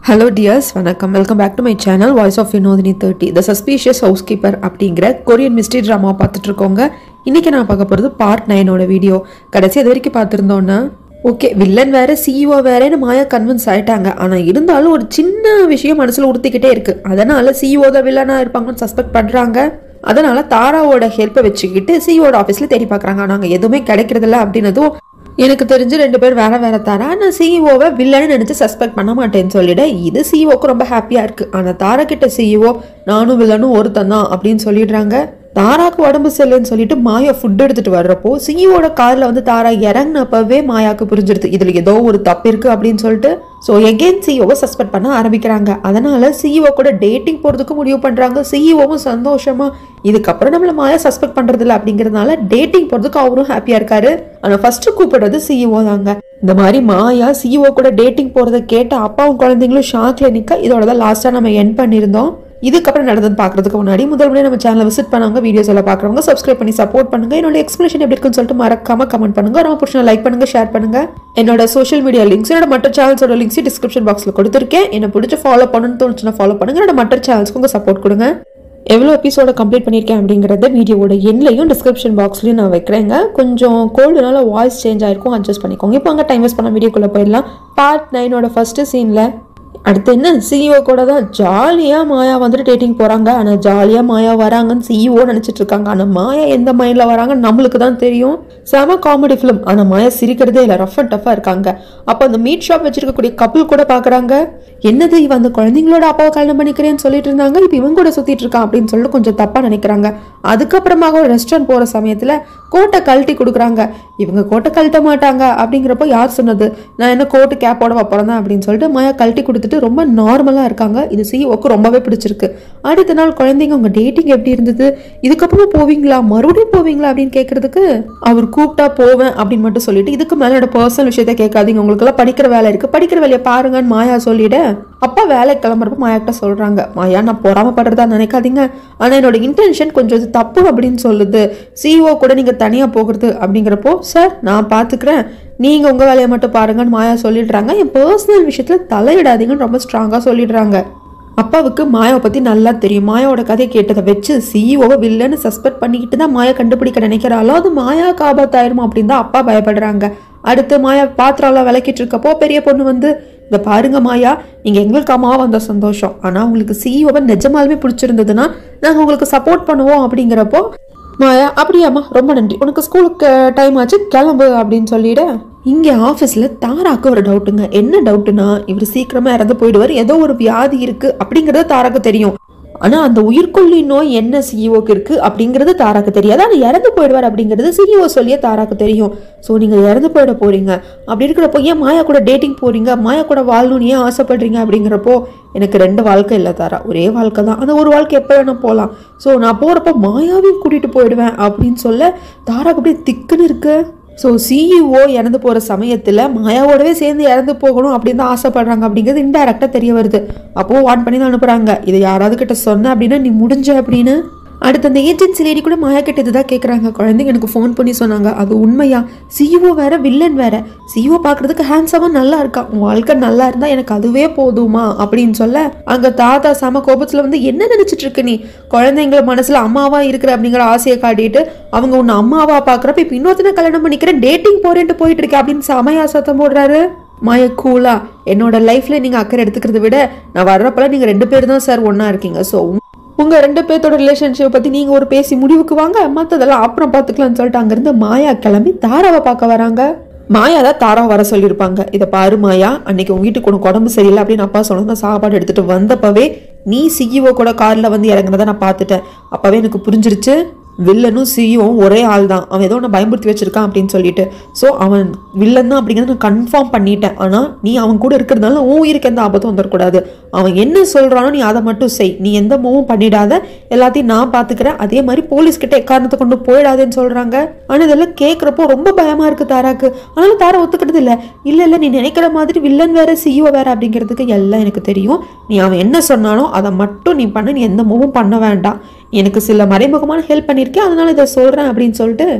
hello dears வணக்கம் welcome back to my channel voice of Vinodhini thirty the suspicious house keeper அப்படிங்கிற Korean mystery drama பார்த்துட்டு இருக்கோங்க இன்னைக்கு நான் பார்க்க போகிறது பார்ட் நைனோட வீடியோ கடைசி அது வரைக்கும் பார்த்துருந்தோன்னா ஓகே வில்லன் வேற சிஇஓ வேறேன்னு மாயா கன்வின்ஸ் ஆயிட்டாங்க ஆனால் இருந்தாலும் ஒரு சின்ன விஷயம் மனசில் உறுத்திக்கிட்டே இருக்கு அதனால சிஇஓ தான் வில்லனாக இருப்பாங்கன்னு சஸ்பெக்ட் பண்ணுறாங்க அதனால தாராவோட ஹெல்ப்பை வச்சுக்கிட்டு சிஇஓட ஆஃபீஸில் தேடி பார்க்குறாங்க நாங்கள் எதுவுமே கிடைக்கிறதில்ல அப்படின்னதும் எனக்கு தெரிஞ்சு ரெண்டு பேர் வேற வேற தாரா நான் சிஇஓவை வில்லன்னு நினைச்சு சஸ்பெக்ட் பண்ண மாட்டேன்னு சொல்லிட இது சிஇஓக்கு ரொம்ப ஹாப்பியா இருக்கு ஆனா தாரா கிட்ட சிஇஓ நானும் வில்லனும் ஒருத்தன் தான் அப்படின்னு சொல்லிடுறாங்க தாராக்கு உடம்பு சரியில்லைன்னு சொல்லிட்டு மாயா ஃபுட் எடுத்துட்டு வர்றப்போ சிஇஓட கார்ல வந்து தாரா இறங்கினப்பவே மாயாக்கு புரிஞ்சிருது இதுல ஏதோ ஒரு தப்பு இருக்கு அப்படின்னு சொல்லிட்டு ஸோ எகெயின் சிஇஓவை சஸ்பெக்ட் பண்ண ஆரம்பிக்கிறாங்க அதனால சிஇஓ கூட டேட்டிங் போறதுக்கு முடிவு பண்றாங்க சிஇஓவும் சந்தோஷமா இதுக்கப்புறம் நம்மள மாயா சஸ்பெக்ட் பண்றது இல்லை அப்படிங்கறதுனால டேட்டிங் போறதுக்கு அவரும் ஹாப்பியா இருக்காரு ஆனா ஃபர்ஸ்ட் கூப்பிடுறது சிஇஓ தாங்க இந்த மாதிரி மாயா சிஇஓ கூட டேட்டிங் போறதை கேட்ட அப்பாவும் குழந்தைங்களும் ஷாக்ல நிக்க இதோட தான் லாஸ்டா நம்ம என் பண்ணியிருந்தோம் இதுக்கப்புறம் நடந்தது பார்க்கறதுக்கு முன்னாடி முதல் முறை நம்ம சேனலை விசிட் பண்ணவங்க வீடியோஸ் எல்லாம் பார்க்குறவங்க சப்ஸ்கிரைப் பண்ணி சப்போர்ட் பண்ணுங்க என்னோட எக்ஸ்பிளேஷன் எப்படி இருக்குன்னு சொல்லிட்டு மறக்காம கமெண்ட் பண்ணுங்க ரொம்ப பிடிச்ச லைக் பண்ணுங்க ஷேர் பண்ணுங்க என்னோட சோஷியல் மீடியா லிங்க்ஸ் என்னோட மற்ற சேனல்ஸோட லிங்க்ஸ் டிஸ்கிரிப்ஷன் பாக்ஸில் கொடுத்துருக்கேன் என்ன பிடிச்ச ஃபாலோ பண்ணணும்னு தோணுச்சுன்னா ஃபாலோ பண்ணுங்க என்னோட மற்ற சேனல்ஸ்க்கு உங்க சப்போர்ட் கொடுங்க எவ்வளோ எபிசோட கம்ப்ளீட் பண்ணியிருக்கேன் அப்படிங்கிறத வீடியோவோட எண்லையும் டிஸ்கிரிப்ஷன் பாக்ஸ்லையும் நான் வைக்கிறேங்க கொஞ்சம் கோல்டுனால வாய்ஸ் சேஞ்ச் ஆயிருக்கும் அட்ஜஸ்ட் பண்ணிக்கோங்க இப்போ அங்கே டைம் வேஸ்ட் பண்ண வீடியோக்குள்ளே போயிடலாம் பார்ட் நைனோட ஃபர்ஸ்ட் சீனில் அடுத்து என்ன சிஇஓ கூட தான் ஜாலியாக மாயா வந்துட்டு டேட்டிங் போகிறாங்க ஆனால் ஜாலியாக மாயா வராங்கன்னு சிஇஓ நினச்சிட்டு இருக்காங்க ஆனால் மாயா எந்த மைண்டில் வராங்க நம்மளுக்கு தான் தெரியும் செம காமெடி ஃபிலிம் ஆனால் மாயா சிரிக்கிறதே இல்லை ரஃப் அண்ட் டஃபாக இருக்காங்க அப்போ அந்த மீட் ஷாப் வச்சிருக்கக்கூடிய கப்பல் கூட பார்க்குறாங்க என்னது இவன் அந்த குழந்தைங்களோட அப்பாவை கல்யாணம் பண்ணிக்கிறேன்னு சொல்லிட்டு இருந்தாங்க இப்போ இவன் கூட சுற்றிட்டு இருக்கான் அப்படின்னு சொல்லிட்டு கொஞ்சம் தப்பாக நினைக்கிறாங்க அதுக்கப்புறமாக ஒரு ரெஸ்டாரண்ட் போகிற சமயத்தில் கோட்டை கழட்டி கொடுக்குறாங்க இவங்க கோட்டை கழட்ட மாட்டாங்க அப்படிங்கிறப்போ யார் சொன்னது நான் என்ன கோட்டு கேப்போட வைப்பறேன் தான் அப்படின்னு சொல்லிட்டு மாயா கழட்டி கொடுத்துட்டு ரொம்ப நார்மலாக இருக்காங்க இது சிஓக்கு ரொம்பவே பிடிச்சிருக்கு அடுத்த நாள் குழந்தைங்க உங்க டேட்டிங் எப்படி இருந்தது இதுக்கப்புறம் போவீங்களா மறுபடியும் போவீங்களா அப்படின்னு கேட்கறதுக்கு அவர் கூப்பிட்டா போவேன் அப்படின்னு மட்டும் சொல்லிட்டு இதுக்கு மேலே என்னோட பர்சனல் விஷயத்த கேட்காதீங்க உங்களுக்கெல்லாம் படிக்கிற வேலை இருக்கு படிக்கிற வேலையை பாருங்கன்னு மாயா சொல்லிட அப்பா வேலை கிளம்புறப்ப மாயாக்கிட்ட சொல்றாங்க மாயா நான் பொறாமப்படுறதா நினைக்காதீங்க ஆனா என்னோட இன்டென்ஷன் கொஞ்சம் இது தப்பு அப்படின்னு சொல்லுது சிஓ கூட நீங்க தனியா போகிறது அப்படிங்கிறப்போ சார் நான் பாத்துக்கிறேன் நீங்க உங்க வேலையை மட்டும் பாருங்கன்னு மாயா சொல்லிடுறாங்க என் பர்சனல் விஷயத்துல தலையிடாதீங்கன்னு ரொம்ப ஸ்ட்ராங்கா சொல்லிடுறாங்க அப்பாவுக்கு மாயாவை பற்றி நல்லா தெரியும் மாயாவோட கதையை கேட்டதை வச்சு சிஇஓவை வில்லன்னு சஸ்பெக்ட் பண்ணிக்கிட்டு தான் மாயா கண்டுபிடிக்க நினைக்கிறாளோ அது மாயா காபாத்தாயிருமா அப்படின்னு தான் அப்பா பயப்படுறாங்க அடுத்து மாயா பாத்திரம்லாம் விளக்கிட்டு இருக்கப்போ பெரிய பொண்ணு வந்து இதை பாருங்க மாயா நீங்கள் எங்களுக்கு அம்மாவா வந்த சந்தோஷம் ஆனால் உங்களுக்கு சிஇஓவை நிஜமாலுமே பிடிச்சிருந்ததுன்னா நாங்கள் உங்களுக்கு சப்போர்ட் பண்ணுவோம் அப்படிங்கிறப்போ மாயா அப்படியாம்மா ரொம்ப நன்றி உனக்கு ஸ்கூலுக்கு டைம் ஆச்சு கிளம்பு அப்படின்னு சொல்லிட இங்கே ஆஃபீஸில் தாராக்கு ஒரு டவுட்டுங்க என்ன டவுட்டுனா இவர் சீக்கிரமாக இறந்து போயிடுவார் ஏதோ ஒரு வியாதி இருக்குது அப்படிங்கிறது தாராக்கு தெரியும் ஆனால் அந்த உயிர்கொல்லி நோய் என்ன சிஇஓக்கு இருக்குது அப்படிங்கிறது தாராக்கு தெரியாது ஆனால் இறந்து போயிடுவார் அப்படிங்கிறது சிஇஓ சொல்லியே தாராக்கு தெரியும் ஸோ நீங்கள் இறந்து போயிட போகிறீங்க அப்படி இருக்கிறப்போ ஏன் மாயா கூட டேட்டிங் போகிறீங்க மாயா கூட வாழணும்னு ஏன் ஆசைப்படுறீங்க அப்படிங்கிறப்போ எனக்கு ரெண்டு வாழ்க்கை இல்லை தாரா ஒரே வாழ்க்கை தான் அந்த ஒரு வாழ்க்கை எப்போ வேணால் போகலாம் ஸோ நான் போகிறப்போ மாயாவையும் கூட்டிகிட்டு போயிடுவேன் அப்படின்னு சொல்ல தாராக்கு அப்படியே திக்குன்னு இருக்கு ஸோ சிஇஓ இறந்து போகிற சமயத்தில் மாயாவோடவே சேர்ந்து இறந்து போகணும் அப்படின்னு தான் ஆசைப்படுறாங்க அப்படிங்கிறது இன்டெரக்டாக தெரிய வருது அப்போது வான் பண்ணி தான் அனுப்புகிறாங்க இதை யாராவது கிட்ட சொன்ன அப்படின்னா நீ முடிஞ்ச அப்படின்னு அடுத்து அந்த ஏஜென்சி லேடி கூட மாயா கிட்ட இதுதான் கேட்குறாங்க குழந்தைங்க எனக்கு ஃபோன் பண்ணி சொன்னாங்க அது உண்மையா சிஇஓ வேற வில்லன் வேற சிஇஓ பார்க்கறதுக்கு ஹேண்ட்ஸமாக நல்லா இருக்கான் உன் வாழ்க்கை நல்லா இருந்தா எனக்கு அதுவே போதுமா அப்படின்னு சொல்ல அங்கே தாத்தா சம கோபத்தில் வந்து என்ன நினைச்சிட்டு இருக்க நீ குழந்தைங்கள மனசுல அம்மாவா இருக்கிற அப்படிங்கிற ஆசையை காட்டிட்டு அவங்க உன்னை அம்மாவா பார்க்குறப்ப இப்போ இன்னொருத்தனை கல்யாணம் பண்ணிக்கிறேன் டேட்டிங் போறேன்ட்டு போயிட்டு இருக்கேன் அப்படின்னு செமையா சத்தம் போடுறாரு மாய கூலா என்னோட லைஃப்ல நீங்க அக்கறை எடுத்துக்கிறத விட நான் வர்றப்பெல்லாம் நீங்க ரெண்டு பேர் தான் சார் ஒண்ணா இருக்கீங்க ஸோ உங்க ரெண்டு பேர்த்தோட ரிலேஷன்ஷிப் பத்தி நீங்க ஒரு பேசி முடிவுக்கு வாங்க மத்ததெல்லாம் அப்புறம் பாத்துக்கலாம்னு சொல்லிட்டு அங்கிருந்து மாயா கிளம்பி தாராவை பார்க்க வராங்க மாயா தான் தாராவை வர சொல்லியிருப்பாங்க இதை பாரு மாயா அன்னைக்கு உங்க வீட்டுக்கு உனக்கு உடம்பு சரியில்லை அப்படின்னு அப்பா சொன்னது சாப்பாடு எடுத்துட்டு வந்தப்பவே நீ சிஇஓ கூட கார்ல வந்து இறங்குனதை நான் பார்த்துட்டேன் அப்பவே எனக்கு புரிஞ்சிருச்சு வில்லனும் சியும் ஒரே ஆள் தான் அவன் ஏதோ ஒன்று பயன்படுத்தி வச்சிருக்கான் அப்படின்னு சொல்லிட்டு ஸோ அவன் வில்லன் தான் அப்படிங்கிறத நான் கன்ஃபார்ம் பண்ணிட்டேன் ஆனால் நீ அவன் கூட இருக்கிறதுனால உன் உயிருக்கு எந்த ஆபத்தும் வந்துடக்கூடாது அவன் என்ன சொல்கிறானோ நீ அதை மட்டும் செய் நீ எந்த மூவும் பண்ணிடாத எல்லாத்தையும் நான் பார்த்துக்கிறேன் அதே மாதிரி போலீஸ் கிட்ட எக்காரணத்தை கொண்டு போயிடாதேன்னு சொல்கிறாங்க ஆனால் இதெல்லாம் கேட்குறப்போ ரொம்ப பயமாக இருக்குது தாராக்கு ஆனாலும் தாரா ஒத்துக்கிட்டது இல்லை இல்லை இல்லை நீ நினைக்கிற மாதிரி வில்லன் வேற சிஇஓ வேற அப்படிங்கிறதுக்கு எல்லாம் எனக்கு தெரியும் நீ அவன் என்ன சொன்னானோ அதை மட்டும் நீ பண்ண நீ எந்த மூவும் பண்ண வேண்டாம் எனக்கு சில மறைமுகமான ஹெல்ப் பண்ணியிருக்கேன் அதனால இதை சொல்கிறேன் அப்படின்னு சொல்லிட்டு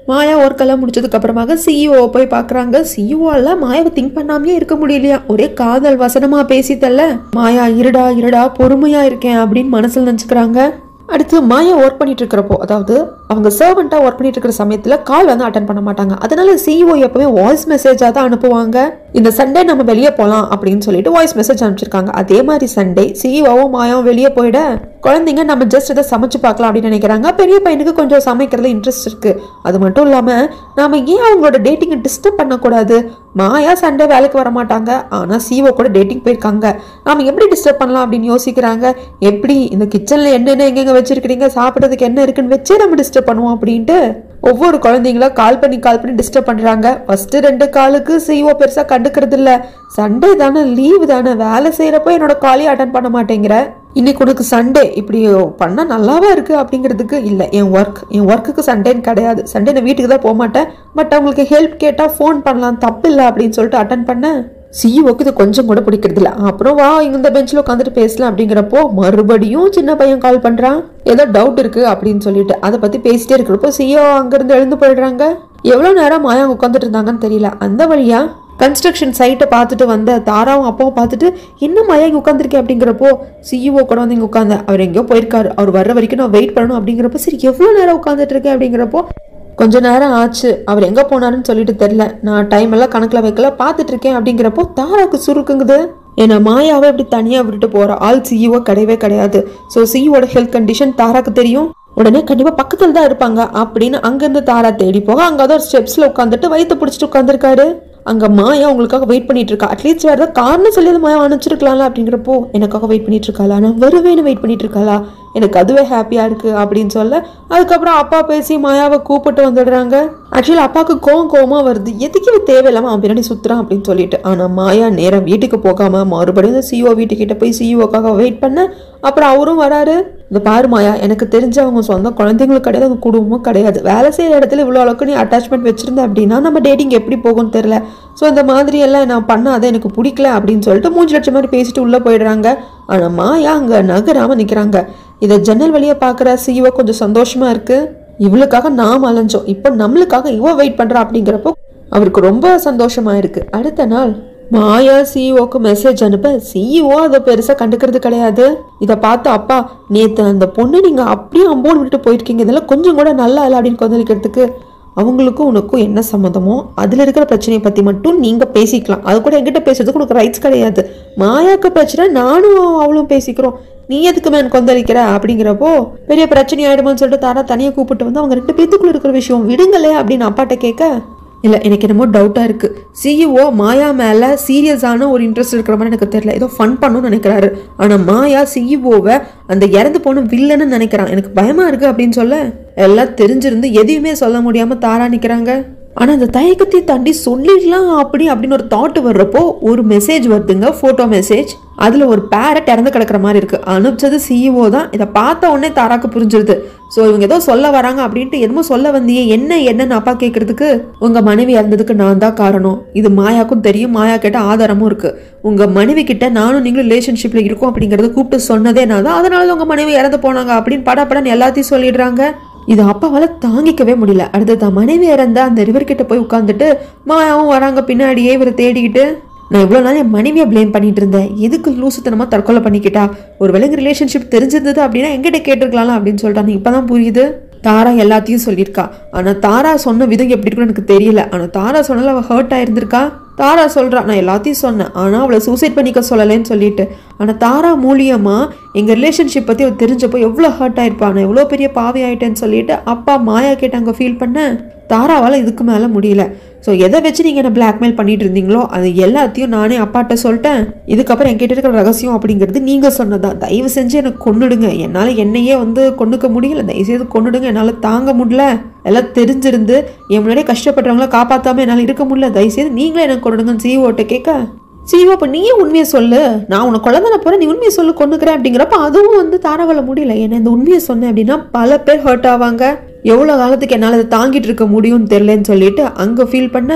மாயா ஒர்க்கெல்லாம் முடிச்சதுக்கு அப்புறமாக சிஇஓ போய் பார்க்குறாங்க சிஇஓல மாயாவை திங்க் பண்ணாமே இருக்க முடியலையா ஒரே காதல் வசனமா பேசித்தல்ல மாயா இருடா இருடா பொறுமையா இருக்கேன் அப்படின்னு மனசுல நினச்சிக்கிறாங்க அடுத்து மாயா ஒர்க் பண்ணிட்டு இருக்கிறப்போ அதாவது அவங்க சர்வெண்ட்டாக ஒர்க் பண்ணிட்டு இருக்கிற சமயத்தில் கால் வந்து அட்டன் பண்ண மாட்டாங்க அதனால சிஇஓ எப்பவுமே வாய்ஸ் மெசேஜாக தான் அனுப்புவாங்க இந்த சண்டே நம்ம வெளியே போகலாம் அப்படின்னு சொல்லிட்டு வாய்ஸ் மெசேஜ் அனுப்பிச்சிருக்காங்க அதே மாதிரி சண்டே சிஇஓவும் மாயாவும் வெளியே போயிட குழந்தைங்க நம்ம ஜஸ்ட் இதை சமைச்சு பார்க்கலாம் அப்படின்னு நினைக்கிறாங்க பெரிய பையனுக்கு கொஞ்சம் சமைக்கிறதுல இன்ட்ரெஸ்ட் இருக்கு அது மட்டும் இல்லாமல் நாம ஏன் அவங்களோட டேட்டிங்கை டிஸ்டர்ப் பண்ணக்கூடாது மாயா சண்டே வேலைக்கு வர மாட்டாங்க ஆனால் சிஓ கூட டேட்டிங் போயிருக்காங்க நாம எப்படி டிஸ்டர்ப் பண்ணலாம் அப்படின்னு யோசிக்கிறாங்க எப்படி இந்த கிச்சனில் என்னென்ன எங்கெங்க வச்சிருக்கிறீங்க சாப்பிட்றதுக்கு என்ன இருக்குன்னு வச்சே நம்ம டிஸ்டர்ப் பண்ணுவோம் அப்படின்ட்டு ஒவ்வொரு குழந்தைங்களா கால் பண்ணி கால் பண்ணி டிஸ்டர்ப் பண்றாங்க ஃபர்ஸ்ட் ரெண்டு காலுக்கு சிஓ பெருசா கண்டுக்கிறது இல்ல சண்டே தானே லீவு தானே வேலை செய்யறப்போ என்னோட காலையும் அட்டன் பண்ண மாட்டேங்கிற இன்னைக்கு உனக்கு சண்டே இப்படி பண்ணா நல்லாவா இருக்கு அப்படிங்கிறதுக்கு இல்ல என் ஒர்க் என் ஒர்க்குக்கு சண்டேன்னு கிடையாது சண்டே நான் வீட்டுக்கு தான் போக மாட்டேன் பட் அவங்களுக்கு ஹெல்ப் கேட்டா ஃபோன் பண்ணலாம் தப்பு இல்லை அப்படின்னு சொல்லிட்டு அட்டன் பண்ணேன் சிஇஓக்கு இது கொஞ்சம் கூட பிடிக்கிறது இல்ல அப்புறம் வா இந்த பெஞ்சில் உட்காந்துட்டு பேசலாம் அப்படிங்கிறப்போ மறுபடியும் சின்ன பையன் கால் பண்றான் ஏதோ டவுட் இருக்கு அப்படின்னு சொல்லிட்டு அதை பத்தி பேசிட்டே இருக்கிறப்போ சிஇஓ அங்கிருந்து எழுந்து போயிடுறாங்க எவ்வளவு நேரம் மாயா உட்காந்துட்டு இருந்தாங்கன்னு தெரியல அந்த வழியா கன்ஸ்ட்ரக்ஷன் சைட்டை பார்த்துட்டு வந்த தாராவும் அப்பாவும் பார்த்துட்டு என்ன மாயா இங்கே உட்காந்துருக்கேன் அப்படிங்கிறப்போ சிஇஓ கூட வந்து இங்கே உட்காந்து அவர் எங்கேயோ போயிருக்காரு அவர் வர்ற வரைக்கும் நான் வெயிட் பண்ணணும் அப்படிங்கிறப்போ சரி எவ்வளோ நேரம் உட்காந்துட்டு இருக்கேன் அப்படிங்கிறப்போ கொஞ்ச நேரம் ஆச்சு அவர் எங்கே போனாருன்னு சொல்லிட்டு தெரில நான் டைம் எல்லாம் கணக்கில் வைக்கல பார்த்துட்டு இருக்கேன் அப்படிங்கிறப்போ தாராக்கு சுருக்குங்குது ஏன்னா மாயாவை இப்படி தனியாக விட்டுட்டு போகிற ஆள் சிஇஓ கிடையவே கிடையாது ஸோ சிஇஓட ஹெல்த் கண்டிஷன் தாராக்கு தெரியும் உடனே கண்டிப்பாக பக்கத்தில் தான் இருப்பாங்க அப்படின்னு அங்கேருந்து தாரா தேடி போக அங்கே தான் ஒரு ஸ்டெப்ஸில் உட்காந்துட்டு வயிற்று பிடிச்சிட்டு உட்காந்துருக்காரு அங்கே மாயா உங்களுக்காக வெயிட் பண்ணிட்டு இருக்கா அட்லீஸ்ட் வேறு ஏதாவது காரணம் சொல்லி அந்த மாயா அனுப்பிச்சிருக்கலாம்ல அப்படிங்கிறப்போ எனக்காக வெயிட் பண்ணிட்டு இருக்காளா நான் வருவேன்னு வெயிட் பண்ணிட்டு இருக்காளா எனக்கு அதுவே ஹாப்பியாக இருக்கு அப்படின்னு சொல்ல அதுக்கப்புறம் அப்பா பேசி மாயாவை கூப்பிட்டு வந்துடுறாங்க ஆக்சுவலி அப்பாவுக்கு கோவம் கோவமாக வருது எதுக்கு இது தேவையில்லாமல் அவன் பின்னாடி சுற்றுறான் அப்படின்னு சொல்லிட்டு ஆனால் மாயா நேராக வீட்டுக்கு போகாம மறுபடியும் இந்த சிஓ வீட்டுக்கிட்ட போய் சிஓக்காக வெயிட் பண்ண அப்புறம் அவரும் வராரு இந்த பாரு மாயா எனக்கு தெரிஞ்ச அவங்க சொந்த குழந்தைங்களும் கிடையாது அவங்க குடும்பமும் கிடையாது வேலை செய்கிற இடத்துல இவ்வளோ அளவுக்கு நீ அட்டாச்மெண்ட் வச்சிருந்த அப்படின்னா நம்ம டேட்டிங் எப்படி போகும்னு தெரில ஸோ இந்த மாதிரி எல்லாம் நான் பண்ணாத எனக்கு பிடிக்கல அப்படின்னு சொல்லிட்டு மூஞ்சி லட்சம் மாதிரி பேசிட்டு உள்ளே போயிடுறாங்க ஆனால் மாயா அங்கே நகராமல் நிற்கிறாங்க இதை ஜன்னல் வழியாக பார்க்குற சிஇஓ கொஞ்சம் சந்தோஷமா இருக்கு இவளுக்காக நாம் அலைஞ்சோம் இப்போ நம்மளுக்காக இவ வெயிட் பண்றா அப்படிங்கிறப்போ அவருக்கு ரொம்ப சந்தோஷமா இருக்கு அடுத்த நாள் மாயா சிஇஓக்கு மெசேஜ் அனுப்ப சிஇஓ அதை பெருசா கண்டுக்கிறது கிடையாது இதை பார்த்து அப்பா நேத்து அந்த பொண்ணு நீங்க அப்படியே அம்போன் விட்டு போயிருக்கீங்க இதெல்லாம் கொஞ்சம் கூட நல்லா இல்லை அப்படின்னு கொந்தளிக்கிறதுக்கு அவங்களுக்கும் உனக்கும் என்ன சம்மந்தமோ அதில் இருக்கிற பிரச்சனையை பற்றி மட்டும் நீங்கள் பேசிக்கலாம் அது கூட என்கிட்ட பேசுறதுக்கு உனக்கு ரைட்ஸ் கிடையாது மாயாக்கு பிரச்சனை நானும் அவளும் பேசிக்கிறோம் நீ எதுக்கு மேன் கொந்தளிக்கிற அப்படிங்கிறப்போ பெரிய பிரச்சனை ஆயிடுமோன்னு சொல்லிட்டு தாரா தனியாக கூப்பிட்டு வந்து அவங்க ரெண்டு பேத்துக்குள்ள இருக்கிற விஷயம் விடுங்களே அப்படின்னு அப்பாட்ட கேட்க இல்லை எனக்கு என்னமோ டவுட்டாக இருக்குது சிஇஓ மாயா மேலே சீரியஸான ஒரு இன்ட்ரெஸ்ட் இருக்கிற மாதிரி எனக்கு தெரியல ஏதோ ஃபன் பண்ணணும்னு நினைக்கிறாரு ஆனால் மாயா சிஇஓவை அந்த இறந்து போன வில்லன்னு நினைக்கிறான் எனக்கு பயமாக இருக்குது அப்படின்னு சொல்ல எல்லாம் தெரிஞ்சிருந்து எதையுமே சொல்ல முடியாமல் தாரா நிற்கிறாங்க ஆனால் அந்த தயக்கத்தை தாண்டி சொல்லிடலாம் அப்படி அப்படின்னு ஒரு தாட் வர்றப்போ ஒரு மெசேஜ் வருதுங்க ஃபோட்டோ மெசேஜ் அதில் ஒரு பேரட் இறந்து கிடக்கிற மாதிரி இருக்குது அனுப்பிச்சது சிஇஓ தான் இதை பார்த்த உடனே தாராக்கு புரிஞ்சிருது ஸோ இவங்க ஏதோ சொல்ல வராங்க அப்படின்ட்டு என்னமோ சொல்ல வந்தியே என்ன என்னன்னு அப்பா கேட்கறதுக்கு உங்கள் மனைவி இறந்ததுக்கு நான் தான் காரணம் இது மாயாக்கும் தெரியும் மாயா கிட்ட ஆதாரமும் இருக்குது உங்கள் மனைவி கிட்ட நானும் நீங்களும் ரிலேஷன்ஷிப்பில் இருக்கோம் அப்படிங்கிறத கூப்பிட்டு சொன்னதே நான் தான் அதனால தான் உங்கள் மனைவி இறந்து போனாங்க அப்படின்னு படப்படன்னு எல்லாத்தையும் சொல்லிடுறாங்க இது அப்பாவால் தாங்கிக்கவே முடியல அடுத்து தான் மனைவி இறந்த அந்த ரிவர் கிட்ட போய் உட்காந்துட்டு மாயாவும் வராங்க பின்னாடியே இவரை தேடிக்கிட்டு நான் இவ்வளோ நாள் என் மனைவியை ப்ளேம் பண்ணிட்டு இருந்தேன் எதுக்கு லூசுத்தனமாக தற்கொலை பண்ணிக்கிட்டா ஒரு வேலைங்க ரிலேஷன்ஷிப் தெரிஞ்சிருந்தது அப்படின்னா எங்கிட்ட கேட்டிருக்கலாம் அப்படின்னு சொல்லிட்டாங்க இப்போ தான் புரியுது தாரா எல்லாத்தையும் சொல்லியிருக்கா ஆனால் தாரா சொன்ன விதம் எப்படி இருக்குன்னு எனக்கு தெரியல ஆனால் தாரா சொன்னல அவள் ஹர்ட் ஆயிருந்திருக்கா தாரா சொல்கிறா நான் எல்லாத்தையும் சொன்னேன் ஆனால் அவளை சூசைட் பண்ணிக்க சொல்லலைன்னு சொல்லிட்டு ஆனால் தாரா மூலியமாக எங்கள் ரிலேஷன்ஷிப் பற்றி அவள் தெரிஞ்சப்போ எவ்வளோ ஹர்ட் ஆயிருப்பா நான் எவ்வளோ பெரிய பாவி ஆயிட்டேன்னு சொல்லிட்டு அப்பா மாயா கேட்டு அங்கே ஃபீல் பண்ண தாராவால் இதுக்கு மேலே முடியல ஸோ எதை வச்சு நீங்கள் என்ன பிளாக்மெயில் பண்ணிட்டு இருந்தீங்களோ அது எல்லாத்தையும் நானே அப்பாட்ட சொல்லிட்டேன் இதுக்கப்புறம் என்கிட்ட இருக்கிற ரகசியம் அப்படிங்கிறது நீங்கள் சொன்னதா தயவு செஞ்சு எனக்கு கொன்னுடுங்க என்னால் என்னையே வந்து கொண்டுக்க முடியல தயவு செய்து கொன்னுடுங்க என்னால் தாங்க முடியல எல்லாம் தெரிஞ்சிருந்து என் முன்னாடியே கஷ்டப்படுறவங்கள காப்பாற்றாம என்னால் இருக்க முடியல தயவு செய்து நீங்களே எனக்கு கொண்டுடுங்கன்னு சிஓட்ட கேட்க சிஓ அப்போ நீயே உண்மையை சொல்லு நான் உனக்கு குழந்தை போகிறேன் நீ உண்மையை சொல்லு கொண்டுக்கிறேன் அப்படிங்கிறப்ப அதுவும் வந்து தாராவல முடியல ஏன்னா இந்த உண்மையை சொன்னேன் அப்படின்னா பல பேர் ஹர்ட் ஆவாங்க எவ்வளோ காலத்துக்கு என்னால் அதை தாங்கிட்டு இருக்க முடியும்னு தெரிலன்னு சொல்லிட்டு அங்கே ஃபீல் பண்ண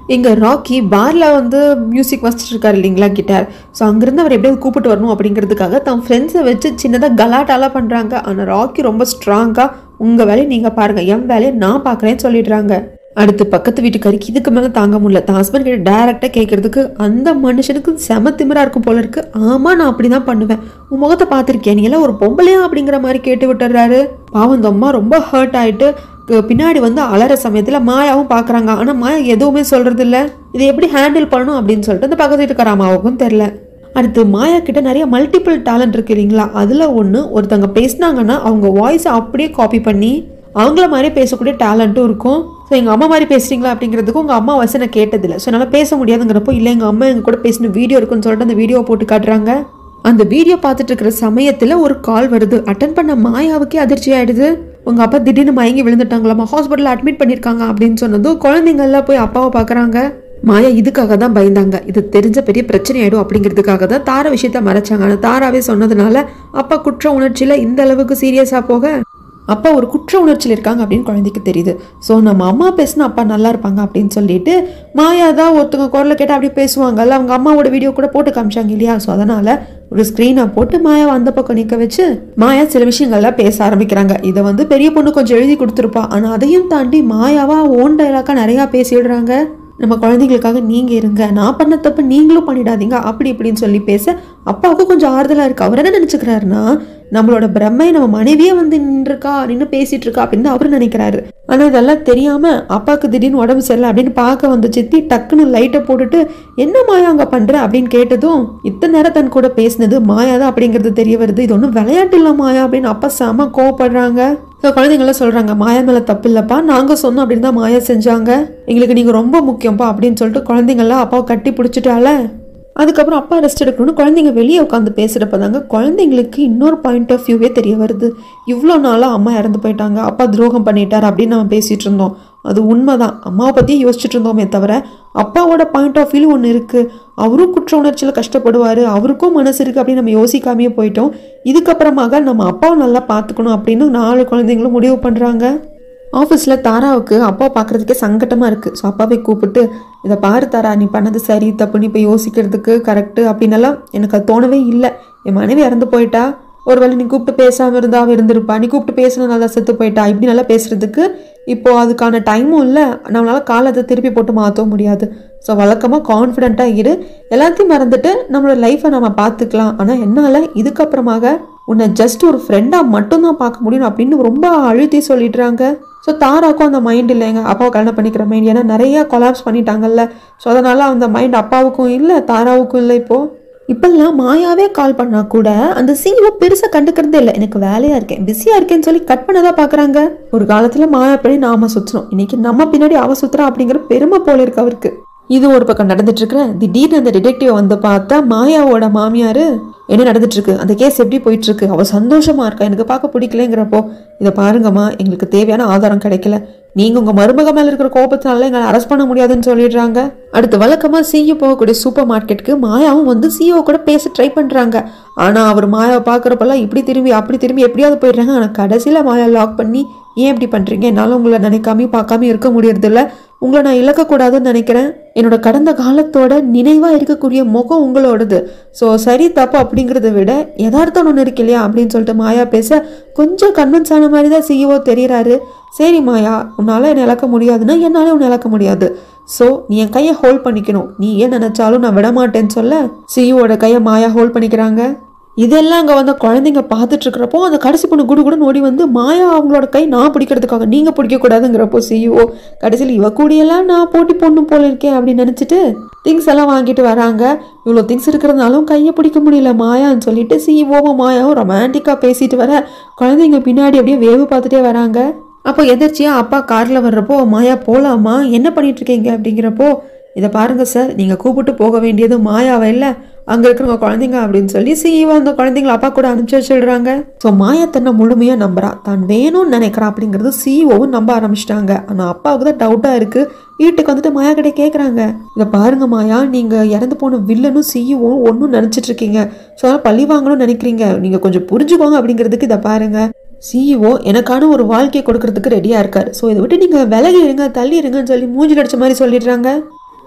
இங்கே ராக்கி பாரில் வந்து மியூசிக் வச்சுட்டு இருக்காரு இல்லைங்களா கிட்டார் ஸோ அங்கேருந்து அவர் எப்படியாவது கூப்பிட்டு வரணும் அப்படிங்கிறதுக்காக தன் ஃப்ரெண்ட்ஸை வச்சு சின்னதாக கலாட்டாலாம் பண்ணுறாங்க ஆனால் ராக்கி ரொம்ப ஸ்ட்ராங்காக உங்கள் வேலையை நீங்கள் பாருங்கள் என் வேலையை நான் பார்க்குறேன்னு சொல்லிடுறாங்க அடுத்து பக்கத்து வீட்டுக்காரிக்கு இதுக்கு மேலே தாங்க முடியல தான் ஹஸ்பண்ட் கிட்ட டேரெக்டாக கேட்கறதுக்கு அந்த மனுஷனுக்கு செம திமிரா இருக்கும் போல இருக்கு ஆமாம் நான் அப்படி தான் பண்ணுவேன் உன் முகத்தை பார்த்துருக்கேன் நீ எல்லாம் ஒரு பொம்பளையா அப்படிங்கிற மாதிரி கேட்டு விட்டுறாரு பாவம் இந்த அம்மா ரொம்ப ஹர்ட் ஆயிட்டு க- பின்னாடி வந்து அலற சமயத்தில் மாயாவும் பார்க்குறாங்க ஆனால் மாயா எதுவுமே சொல்கிறது இல்ல இதை எப்படி ஹேண்டில் பண்ணணும் அப்படின்னு சொல்லிட்டு அந்த பக்கத்து வீட்டுக்கார அம்மாவுக்கும் தெரில அடுத்து மாயா கிட்ட நிறைய மல்டிபிள் டேலண்ட் இருக்கு இல்லைங்களா அதில் ஒன்று ஒருத்தவங்க பேசினாங்கன்னா அவங்க வாய்ஸை அப்படியே காப்பி பண்ணி அவங்கள மாதிரி பேசக்கூடிய டேலண்ட்டும் இருக்கும் ஸோ எங்கள் அம்மா மாதிரி பேசுறீங்களா அப்படிங்கிறதுக்கு உங்கள் அம்மா வசதி நான் கேட்டதில்லை ஸோ என்னால் பேச முடியாதுங்கிறப்போ இல்லை எங்கள் அம்மா எங்கள் கூட பேசின வீடியோ இருக்குன்னு சொல்லிட்டு அந்த வீடியோவை போட்டு காட்டுறாங்க அந்த வீடியோ பார்த்துட்டு இருக்கிற சமயத்தில் ஒரு கால் வருது அட்டன் பண்ண மாயாவுக்கே அதிர்ச்சி ஆயிடுது உங்க அப்பா திடீர்னு மயங்கி விழுந்துட்டாங்களாமா ஹாஸ்பிட்டலில் அட்மிட் பண்ணியிருக்காங்க அப்படின்னு சொன்னதும் குழந்தைங்கள்லாம் போய் அப்பாவை பார்க்குறாங்க மாயா இதுக்காக தான் பயந்தாங்க இது தெரிஞ்ச பெரிய பிரச்சனை ஆயிடும் அப்படிங்கிறதுக்காக தான் தாரா விஷயத்த மறைச்சாங்க ஆனால் தாராவே சொன்னதுனால அப்பா குற்ற உணர்ச்சியில் இந்த அளவுக்கு சீரியஸாக போக அப்பா ஒரு குற்ற உணர்ச்சியில் இருக்காங்க அப்படின்னு குழந்தைக்கு தெரியுது ஸோ நம்ம அம்மா பேசினா அப்பா நல்லா இருப்பாங்க அப்படின்னு சொல்லிட்டு மாயா தான் ஒருத்தவங்க குரலை கேட்டால் அப்படியே பேசுவாங்கல்ல அவங்க அம்மாவோட வீடியோ கூட போட்டு காமிச்சாங்க இல்லையா ஸோ அதனால ஒரு ஸ்க்ரீனை போட்டு மாயாவை அந்த பக்கம் நிற்க வச்சு மாயா சில விஷயங்கள்லாம் பேச ஆரம்பிக்கிறாங்க இதை வந்து பெரிய பொண்ணு கொஞ்சம் எழுதி கொடுத்துருப்பா ஆனால் அதையும் தாண்டி மாயாவா ஓன் டைலாக்காக நிறையா பேசிடுறாங்க நம்ம குழந்தைங்களுக்காக நீங்க இருங்க நான் பண்ண தப்பு நீங்களும் பண்ணிடாதீங்க அப்படி இப்படின்னு சொல்லி பேச அப்பாவுக்கு கொஞ்சம் ஆறுதலா இருக்கு அவர் என்ன நினைச்சுக்கிறாருன்னா நம்மளோட பிரம்மை நம்ம மனைவியே வந்து நின்றுருக்கா நின்று பேசிட்டு இருக்கா அப்படின்னு அவரு நினைக்கிறாரு ஆனா இதெல்லாம் தெரியாம அப்பாவுக்கு திடீர்னு உடம்பு சரியில்லை அப்படின்னு பார்க்க வந்து சித்தி டக்குன்னு லைட்டை போட்டுட்டு என்ன மாயா அங்க பண்ற அப்படின்னு கேட்டதும் இத்தனை நேரம் தன் கூட பேசினது மாயா தான் அப்படிங்கிறது தெரிய வருது இது ஒன்றும் விளையாட்டு இல்லை மாயா அப்படின்னு அப்பா செம கோவப்படுறாங்க ஸோ குழந்தைங்களாம் சொல்கிறாங்க மாயா மேலே தப்பு இல்லைப்பா நாங்கள் சொன்னோம் அப்படின்னு தான் மாயா செஞ்சாங்க எங்களுக்கு நீங்கள் ரொம்ப முக்கியம்ப்பா அப்படின்னு சொல்லிட்டு குழந்தைங்களாம் அப்பாவை கட்டி பிடிச்சிட்டால அதுக்கப்புறம் அப்பா ரெஸ்ட் எடுக்கணும்னு குழந்தைங்க வெளியே உட்காந்து பேசுகிறப்ப தாங்க குழந்தைங்களுக்கு இன்னொரு பாயிண்ட் ஆஃப் வியூவே தெரிய வருது இவ்வளோ நாளாக அம்மா இறந்து போயிட்டாங்க அப்பா துரோகம் பண்ணிட்டார் அப்படின்னு நம்ம பேசிகிட்டு இருந்தோம் அது உண்மைதான் அம்மாவை பற்றியே யோசிச்சுட்டு இருந்தோமே தவிர அப்பாவோட பாயிண்ட் ஆஃப் வியூ ஒன்று இருக்குது அவரும் குற்ற உணர்ச்சியில் கஷ்டப்படுவார் அவருக்கும் மனசு இருக்குது அப்படின்னு நம்ம யோசிக்காமையே போயிட்டோம் இதுக்கப்புறமாக நம்ம அப்பாவை நல்லா பார்த்துக்கணும் அப்படின்னு நாலு குழந்தைங்களும் முடிவு பண்ணுறாங்க ஆஃபீஸில் தாராவுக்கு அப்பா பார்க்குறதுக்கே சங்கட்டமாக இருக்குது ஸோ அப்பாவை கூப்பிட்டு இதை பாரு தாரா நீ பண்ணது சரி தப்புன்னு இப்போ யோசிக்கிறதுக்கு கரெக்டு அப்படின்னெல்லாம் எனக்கு அது தோணவே இல்லை என் மனைவி இறந்து போயிட்டா ஒருவேளை நீ கூப்பிட்டு பேசாமல் இருந்தா அவ இருந்திருப்பா நீ கூப்பிட்டு பேசினா நல்லா செத்து போயிட்டா இப்படி நல்லா பேசுறதுக்கு இப்போ அதுக்கான டைமும் இல்லை நம்மளால காலத்தை திருப்பி போட்டு மாற்றவும் முடியாது ஸோ வழக்கமாக கான்ஃபிடென்ட்டாக இரு எல்லாத்தையும் மறந்துட்டு நம்மளோட லைஃப்பை நம்ம பார்த்துக்கலாம் ஆனால் என்னால் இதுக்கப்புறமாக உன்னை ஜஸ்ட் ஒரு ஃப்ரெண்டாக மட்டும்தான் பார்க்க முடியும் அப்படின்னு ரொம்ப அழுத்தி சொல்லிடுறாங்க ஸோ தாராக்கும் அந்த மைண்ட் இல்லைங்க அப்பாவை கல்யாணம் பண்ணிக்கிற மைண்ட் ஏன்னா நிறைய கொலாப்ஸ் பண்ணிட்டாங்கல்ல ஸோ அதனால அந்த மைண்ட் அப்பாவுக்கும் இல்லை தாராவுக்கும் இல்லை இப்போது இப்பெல்லாம் மாயாவே கால் பண்ணா கூட அந்த சீனியோ பெருசா கண்டுக்கிறதே இல்லை எனக்கு வேலையா இருக்கேன் பிஸியா இருக்கேன்னு சொல்லி கட் பண்ணதா பாக்குறாங்க ஒரு காலத்துல மாயா பின்னாடி நாம சுத்தணும் இன்னைக்கு நம்ம பின்னாடி அவ சுத்துறா அப்படிங்கிற பெருமை போல இருக்கு அவருக்கு இது ஒரு பக்கம் நடந்துட்டு இருக்கிற திடீர்னு அந்த டிடெக்டிவ் வந்து பார்த்தா மாயாவோட மாமியாரு என்ன நடந்துட்டு இருக்கு அந்த கேஸ் எப்படி போயிட்டு இருக்கு அவ சந்தோஷமா இருக்கா எனக்கு பார்க்க பிடிக்கலங்கிறப்போ இதை பாருங்கம்மா எங்களுக்கு தேவையான ஆதாரம் கிடைக்கல நீங்க உங்க மருமக மேல இருக்கிற கோபத்தினால எங்களை அரெஸ்ட் பண்ண முடியாதுன்னு சொல்லிடுறாங்க அடுத்து வழக்கமா சிஇஓ போகக்கூடிய சூப்பர் மார்க்கெட்டுக்கு மாயாவும் வந்து சிஇஓ கூட பேச ட்ரை பண்றாங்க ஆனா அவர் மாயாவை பார்க்குறப்பெல்லாம் இப்படி திரும்பி அப்படி திரும்பி எப்படியாவது போயிடுறாங்க ஆனா கடைசியில மாயா லாக் பண்ணி ஏன் இப்படி பண்றீங்க என்னால உங்களை நினைக்காம பார்க்காம இருக்க முடியறதில்ல உங்களை நான் இழக்கக்கூடாதுன்னு நினைக்கிறேன் என்னோட கடந்த காலத்தோட நினைவா இருக்கக்கூடிய முகம் உங்களோடது ஸோ சரி தப்பு அப்படிங்கிறத விட யதார்த்தம் ஒன்று இருக்கு இல்லையா அப்படின்னு சொல்லிட்டு மாயா பேச கொஞ்சம் கன்வின்ஸ் ஆன மாதிரி தான் சிஇஓ தெரியறாரு சரி மாயா உன்னால என்னை இழக்க முடியாதுன்னா என்னால உன்னை இழக்க முடியாது ஸோ நீ என் கையை ஹோல்ட் பண்ணிக்கணும் நீ ஏன் நினைச்சாலும் நான் விட மாட்டேன்னு சொல்ல சிஇஓட கையை மாயா ஹோல்ட் பண்ணிக்கிறாங்க இதெல்லாம் அங்கே வந்து குழந்தைங்க பார்த்துட்டு இருக்கிறப்போ அந்த கடைசி பொண்ணு குடு கூட ஓடி வந்து மாயா அவங்களோட கை நான் பிடிக்கிறதுக்காக நீங்கள் பிடிக்கக்கூடாதுங்கிறப்போ சிஇஓ கடைசியில் இவ கூடியெல்லாம் நான் போட்டி பொண்ணு போல இருக்கேன் அப்படின்னு நினச்சிட்டு திங்ஸ் எல்லாம் வாங்கிட்டு வராங்க இவ்வளோ திங்ஸ் இருக்கிறதுனாலும் கையை பிடிக்க முடியல மாயான்னு சொல்லிட்டு சிஇஓவும் மாயாவும் ரொமான்டிக்காக பேசிட்டு வர குழந்தைங்க பின்னாடி அப்படியே வேவு பார்த்துட்டே வராங்க அப்போ எதிர்ச்சியாக அப்பா காரில் வர்றப்போ மாயா போகலாமா என்ன பண்ணிட்டு இருக்கீங்க அப்படிங்கிறப்போ இதை பாருங்க சார் நீங்கள் கூப்பிட்டு போக வேண்டியது மாயாவை இல்லை அங்கே இருக்கிறவங்க குழந்தைங்க அப்படின்னு சொல்லி சிஇஓ அந்த குழந்தைங்கள அப்பா கூட அனுப்பிச்சு வச்சிடுறாங்க ஸோ மாயா தன்னை முழுமையாக நம்புறா தான் வேணும்னு நினைக்கிறா அப்படிங்கிறது சிஇஓவும் நம்ப ஆரம்பிச்சிட்டாங்க ஆனால் அப்பாவுக்கு தான் டவுட்டாக இருக்குது வீட்டுக்கு வந்துட்டு மாயா கிட்ட கேட்குறாங்க இதை பாருங்க மாயா நீங்கள் இறந்து போன வில்லனும் சிஇஓவும் ஒன்றும் நினச்சிட்டு இருக்கீங்க ஸோ அதனால் பழி வாங்கணும்னு நினைக்கிறீங்க நீங்கள் கொஞ்சம் புரிஞ்சுக்கோங்க அப்படிங்கிறதுக்கு இதை பாருங்க சிஇஓ எனக்கான ஒரு வாழ்க்கையை கொடுக்கறதுக்கு ரெடியாக இருக்காரு ஸோ இதை விட்டு நீங்கள் விலகி இருங்க தள்ளி இருங்கன்னு சொல்லி மூஞ்சில் அடிச்ச மாதிரி சொல்லிடுறாங்க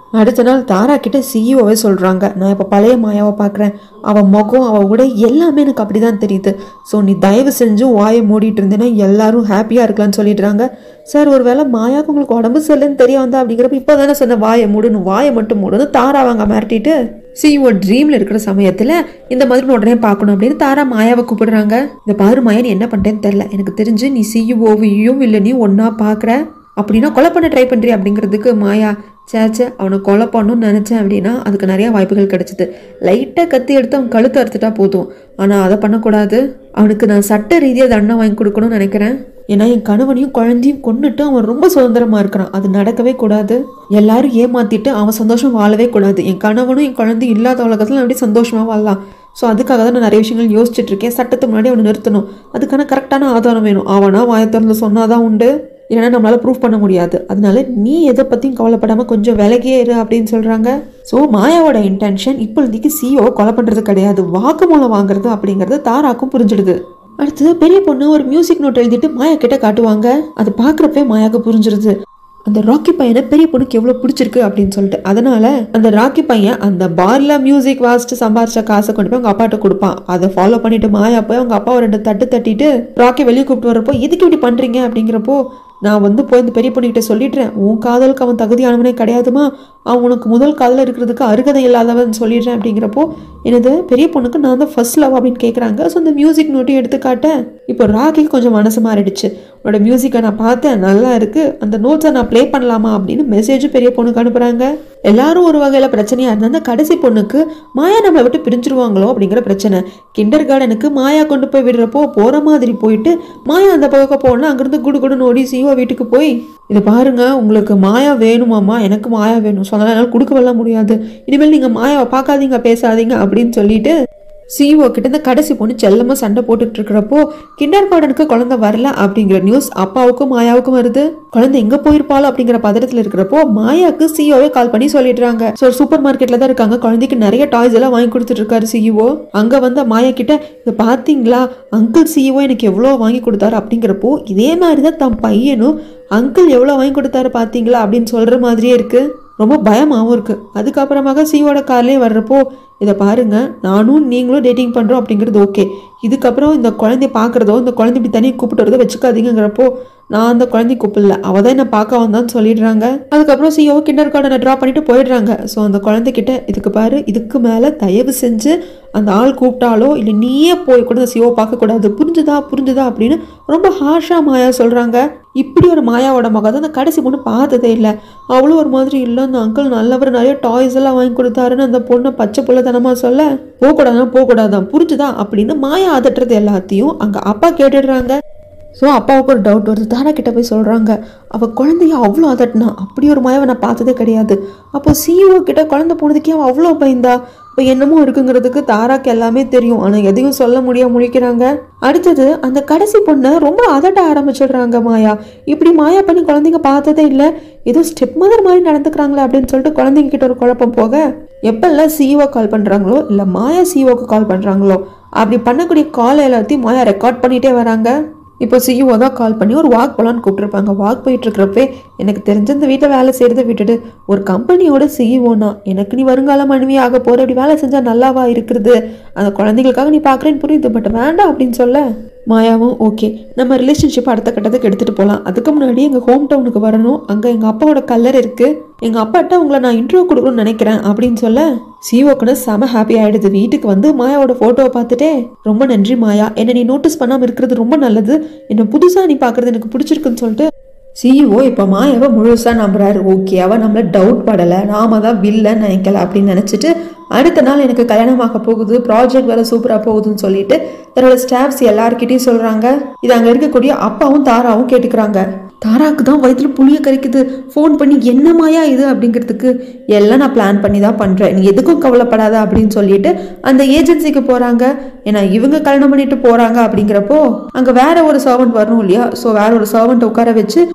அடுத்த நாள் தாரா கிட்ட சிஇஓவே சொல்கிறாங்க நான் இப்போ பழைய மாயாவை பார்க்குறேன் அவள் முகம் அவள் உடை எல்லாமே எனக்கு அப்படி தான் தெரியுது ஸோ நீ தயவு செஞ்சு வாயை மூடிட்டு இருந்தேன்னா எல்லாரும் ஹாப்பியாக இருக்கலாம்னு சொல்லிடுறாங்க சார் ஒரு வேளை மாயாவுக்கு உங்களுக்கு உடம்பு சரியில்லைன்னு தெரிய வந்தா அப்படிங்கிறப்ப இப்போ தானே சொன்ன வாயை மூடுன்னு வாயை மட்டும் மூடுன்னு தாரா அவங்க மிரட்டிட்டு சிஇஓ ட்ரீமில் இருக்கிற சமயத்தில் இந்த மாதிரி உடனே பார்க்கணும் அப்படின்னு தாரா மாயாவை கூப்பிடுறாங்க இந்த பாரு மாயா நீ என்ன பண்ணுறேன்னு தெரில எனக்கு தெரிஞ்சு நீ சிஇஓவையும் இல்லை நீ ஒன்றா பார்க்குற அப்படின்னா கொலை பண்ண ட்ரை பண்ணுறி அப்படிங்கிறதுக்கு மாயா சேச்சே அவனை கொலை பண்ணணும்னு நினச்சேன் அப்படின்னா அதுக்கு நிறையா வாய்ப்புகள் கிடைச்சிது லைட்டாக கத்தி எடுத்து அவன் கழுத்து அறுத்துட்டா போதும் ஆனால் அதை பண்ணக்கூடாது அவனுக்கு நான் சட்ட ரீதியாக தண்டனை வாங்கி கொடுக்கணும்னு நினைக்கிறேன் ஏன்னா என் கணவனையும் குழந்தையும் கொன்னுட்டு அவன் ரொம்ப சுதந்திரமாக இருக்கிறான் அது நடக்கவே கூடாது எல்லாரும் ஏமாத்திட்டு அவன் சந்தோஷம் வாழவே கூடாது என் கணவனும் என் குழந்தையும் இல்லாத உலகத்தில் அப்படியே சந்தோஷமாக வாழலாம் ஸோ அதுக்காக தான் நான் நிறைய விஷயங்கள் யோசிச்சுட்டு இருக்கேன் சட்டத்துக்கு முன்னாடி அவனை நிறுத்தணும் அதுக்கான கரெக்டான ஆதாரம் வேணும் அவனா வாயை திறந்து சொன்னாதான் உண்டு இல்லைன்னா நம்மளால ப்ரூஃப் பண்ண முடியாது அதனால நீ எதை பற்றியும் கவலைப்படாமல் கொஞ்சம் விலகியே இரு அப்படின்னு சொல்கிறாங்க ஸோ மாயாவோட இன்டென்ஷன் இப்போதைக்கு சிஓ கொலை பண்ணுறது கிடையாது வாக்குமூலம் வாங்குறது அப்படிங்கிறது தாராக்கும் புரிஞ்சிடுது அடுத்து பெரிய பொண்ணு ஒரு மியூசிக் நோட் எழுதிட்டு மாயா கிட்ட காட்டுவாங்க அது பார்க்குறப்பே மாயாவுக்கு புரிஞ்சிருது அந்த ராக்கி பையனை பெரிய பொண்ணுக்கு எவ்வளோ பிடிச்சிருக்கு அப்படின்னு சொல்லிட்டு அதனால அந்த ராக்கி பையன் அந்த பார்ல மியூசிக் வாசிட்டு சம்பாரிச்ச காசை கொண்டு போய் அவங்க அப்பாட்ட கொடுப்பான் அதை ஃபாலோ பண்ணிட்டு மாயா போய் அவங்க அப்பாவை ரெண்டு தட்டு தட்டிட்டு ராக்கி வெளியே கூப்பிட்டு வரப்போ எதுக்கு இப்படி பண்றீங்க அப்படிங்கிறப்போ நான் வந்து போய் இந்த பெரிய பொண்ணுகிட்ட சொல்லிடுறேன் உன் காதலுக்கு அவன் தகுதியானவனே கிடையாதுமா அவன் உனக்கு முதல் காதல இருக்கிறதுக்கு அருகதை இல்லாதவன் சொல்லிடுறேன் அப்படிங்கிறப்போ எனது பெரிய பொண்ணுக்கு நான் தான் ஃபர்ஸ்ட் லவ் அப்படின்னு கேட்குறாங்க ஸோ அந்த மியூசிக் நோட்டையும் எடுத்து காட்டேன் இப்போ ராகிக்கு கொஞ்சம் மனசு மாறிடுச்சு உன்னோட மியூசிக்கை நான் பார்த்தேன் நல்லா இருக்கு அந்த நோட்ஸை நான் ப்ளே பண்ணலாமா அப்படின்னு மெசேஜ் பெரிய பொண்ணுக்கு அனுப்புகிறாங்க எல்லாரும் ஒரு வகையில் பிரச்சனையாக இருந்தால் அந்த கடைசி பொண்ணுக்கு மாயா நம்மளை விட்டு பிரிஞ்சிருவாங்களோ அப்படிங்கிற பிரச்சனை கிண்டர் கார்டனுக்கு மாயா கொண்டு போய் விடுறப்போ போகிற மாதிரி போயிட்டு மாயா அந்த பக்கம் போனால் அங்கேருந்து குடு குடுன்னு ஓடி சிஓ வீட்டுக்கு போய் இதை பாருங்க உங்களுக்கு மாயா வேணுமாம்மா எனக்கு மாயா வேணும் ஸோ அதனால் என்னால் கொடுக்கவெல்லாம் முடியாது இனிமேல் நீங்கள் மாயாவை பார்க்காதீங்க பேசாதீங்க அப்படின்னு சொல்லிட்டு சிஇஓ கிட்ட இந்த கடைசி பொண்ணு செல்லமா சண்டை போட்டுட்டு இருக்கிறப்போ கிண்டர் கார்டனுக்கு குழந்தை வரல அப்படிங்கிற நியூஸ் அப்பாவுக்கும் மாயாவுக்கும் வருது குழந்தை எங்க போயிருப்பாளோ அப்படிங்கிற பதட்டத்துல இருக்கிறப்போ மாயாக்கு சிஇஓவே கால் பண்ணி சொல்லிடுறாங்க ஸோ சூப்பர் மார்க்கெட்ல தான் இருக்காங்க குழந்தைக்கு நிறைய டாய்ஸ் எல்லாம் வாங்கி கொடுத்துட்டு இருக்காரு சிஇஓ அங்க வந்து மாயா கிட்ட இதை பாத்தீங்களா அங்கிள் சிஇஓ எனக்கு எவ்வளோ வாங்கி கொடுத்தாரு அப்படிங்கிறப்போ இதே மாதிரி தான் தன் பையனும் அங்கிள் எவ்வளோ வாங்கி கொடுத்தாரு பார்த்தீங்களா அப்படின்னு சொல்கிற மாதிரியே இருக்குது ரொம்ப பயமாகவும் இருக்குது அதுக்கப்புறமாக சிஓட கார்லேயே வர்றப்போ இதை பாருங்க நானும் நீங்களும் டேட்டிங் பண்ணுறோம் அப்படிங்கிறது ஓகே இதுக்கப்புறம் இந்த குழந்தைய பார்க்குறதோ இந்த குழந்தை இப்படி தனியாக கூப்பிட்டு வரதோ வச்சுக்காதீங்கிறப்போ நான் அந்த குழந்தை கூப்பிடல அவள் தான் என்னை பார்க்க வந்தான்னு சொல்லிடுறாங்க அதுக்கப்புறம் சிஓ கிண்டர் கார்டனை ட்ரா பண்ணிட்டு போயிடுறாங்க ஸோ அந்த குழந்தைகிட்ட இதுக்கு பாரு இதுக்கு மேலே தயவு செஞ்சு அந்த ஆள் கூப்பிட்டாலோ இல்லை நீயே போய் கூட அந்த சிஓ பார்க்கக்கூடாது புரிஞ்சுதா புரிஞ்சுதா அப்படின்னு ரொம்ப ஹாஷா மாயா சொல்கிறாங்க இப்படி ஒரு மாயாவோட மகன் அந்த கடைசி பொண்ணு பார்த்ததே இல்லை அவ்வளோ ஒரு மாதிரி இல்லை அந்த அங்கிள் நல்லவர் நிறைய டாய்ஸ் எல்லாம் வாங்கி கொடுத்தாருன்னு அந்த பொண்ணை பச்சை புள்ளத்தனமா சொல்ல போகக்கூடாதான் போகக்கூடாதான் புரிஞ்சுதா அப்படின்னு மாயா அதட்டுறது எல்லாத்தையும் அங்கே அப்பா கேட்டுடுறாங்க ஸோ அப்பாவுக்கு ஒரு டவுட் வருது தாரா கிட்ட போய் சொல்கிறாங்க அவள் குழந்தைய அவ்வளோ அதட்டினா அப்படி ஒரு மாயாவை நான் பார்த்ததே கிடையாது அப்போ சிஇஓ கிட்ட குழந்தை போனதுக்கே அவள் அவ்வளோ பயந்தா இப்போ என்னமோ இருக்குங்கிறதுக்கு தாராக்கு எல்லாமே தெரியும் ஆனால் எதையும் சொல்ல முடியாம முழிக்கிறாங்க அடுத்தது அந்த கடைசி பொண்ணை ரொம்ப அதட்ட ஆரம்பிச்சிடுறாங்க மாயா இப்படி மாயா பண்ணி குழந்தைங்க பார்த்ததே இல்லை ஏதோ ஸ்டெப் மதர் மாதிரி நடந்துக்கிறாங்களே அப்படின்னு சொல்லிட்டு குழந்தைங்க கிட்ட ஒரு குழப்பம் போக எப்பெல்லாம் சிஇஓ கால் பண்ணுறாங்களோ இல்லை மாயா சிஇஓக்கு கால் பண்ணுறாங்களோ அப்படி பண்ணக்கூடிய கால் எல்லாத்தையும் மாயா ரெக்கார்ட் பண்ணிகிட்டே வராங்க இப்போ சிஇஓ தான் கால் பண்ணி ஒரு வாக் போகலான்னு கூப்பிட்டுருப்பாங்க வாக் போயிட்டு இருக்கிறப்பே எனக்கு தெரிஞ்ச இந்த வீட்டில் வேலை செய்கிறத விட்டுட்டு ஒரு கம்பெனியோட சிஇஓனா எனக்கு நீ வருங்கால மனைவி ஆக போகிற அப்படி வேலை செஞ்சால் நல்லாவா இருக்கிறது அந்த குழந்தைங்களுக்காக நீ பார்க்குறேன்னு புரியுது பட் வேண்டாம் அப்படின்னு சொல்ல மாயாவும் ஓகே நம்ம ரிலேஷன்ஷிப் அடுத்த கட்டத்துக்கு எடுத்துகிட்டு போகலாம் அதுக்கு முன்னாடி எங்கள் ஹோம் டவுனுக்கு வரணும் அங்கே எங்கள் அப்பாவோட கல்லர் இருக்குது எங்கள் அப்பாட்ட உங்களை நான் இன்ட்ரோ கொடுக்கணும்னு நினைக்கிறேன் அப்படின்னு சொல்ல சிஓக்குன்னு செம ஹாப்பி ஆகிடுது வீட்டுக்கு வந்து மாயாவோட ஃபோட்டோவை பார்த்துட்டே ரொம்ப நன்றி மாயா என்னை நீ நோட்டீஸ் பண்ணாமல் இருக்கிறது ரொம்ப நல்லது என்னை புதுசாக நீ பார்க்குறது எனக்கு பிடிச்சிருக்குன்னு சொல்லிட்டு சிஇஓ இப்போ மாயாவை முழுசாக நம்புறாரு ஓகே அவள் நம்மள டவுட் படலை நாம தான் வில்லன் நினைக்கல அப்படின்னு நினச்சிட்டு அடுத்த நாள் எனக்கு கல்யாணமாக போகுது ப்ராஜெக்ட் வேறு சூப்பராக போகுதுன்னு சொல்லிட்டு தன்னோட ஸ்டாஃப்ஸ் எல்லார்கிட்டையும் சொல்கிறாங்க இது அங்கே இருக்கக்கூடிய அப்பாவும் தாராவும் கேட்டுக்கிறாங்க தாராக்கு தான் வயிற்றுல புளிய கறிக்குது ஃபோன் பண்ணி என்ன மாயா இது அப்படிங்கிறதுக்கு எல்லாம் நான் பிளான் பண்ணி தான் பண்ணுறேன் நீ எதுக்கும் கவலைப்படாத அப்படின்னு சொல்லிட்டு அந்த ஏஜென்சிக்கு போகிறாங்க ஏன்னா இவங்க கல்யாணம் பண்ணிட்டு போகிறாங்க அப்படிங்கிறப்போ அங்கே வேற ஒரு சர்வெண்ட் வரணும் இல்லையா ஸோ வேற ஒரு சர்வெண்ட் உட்கார வச்சு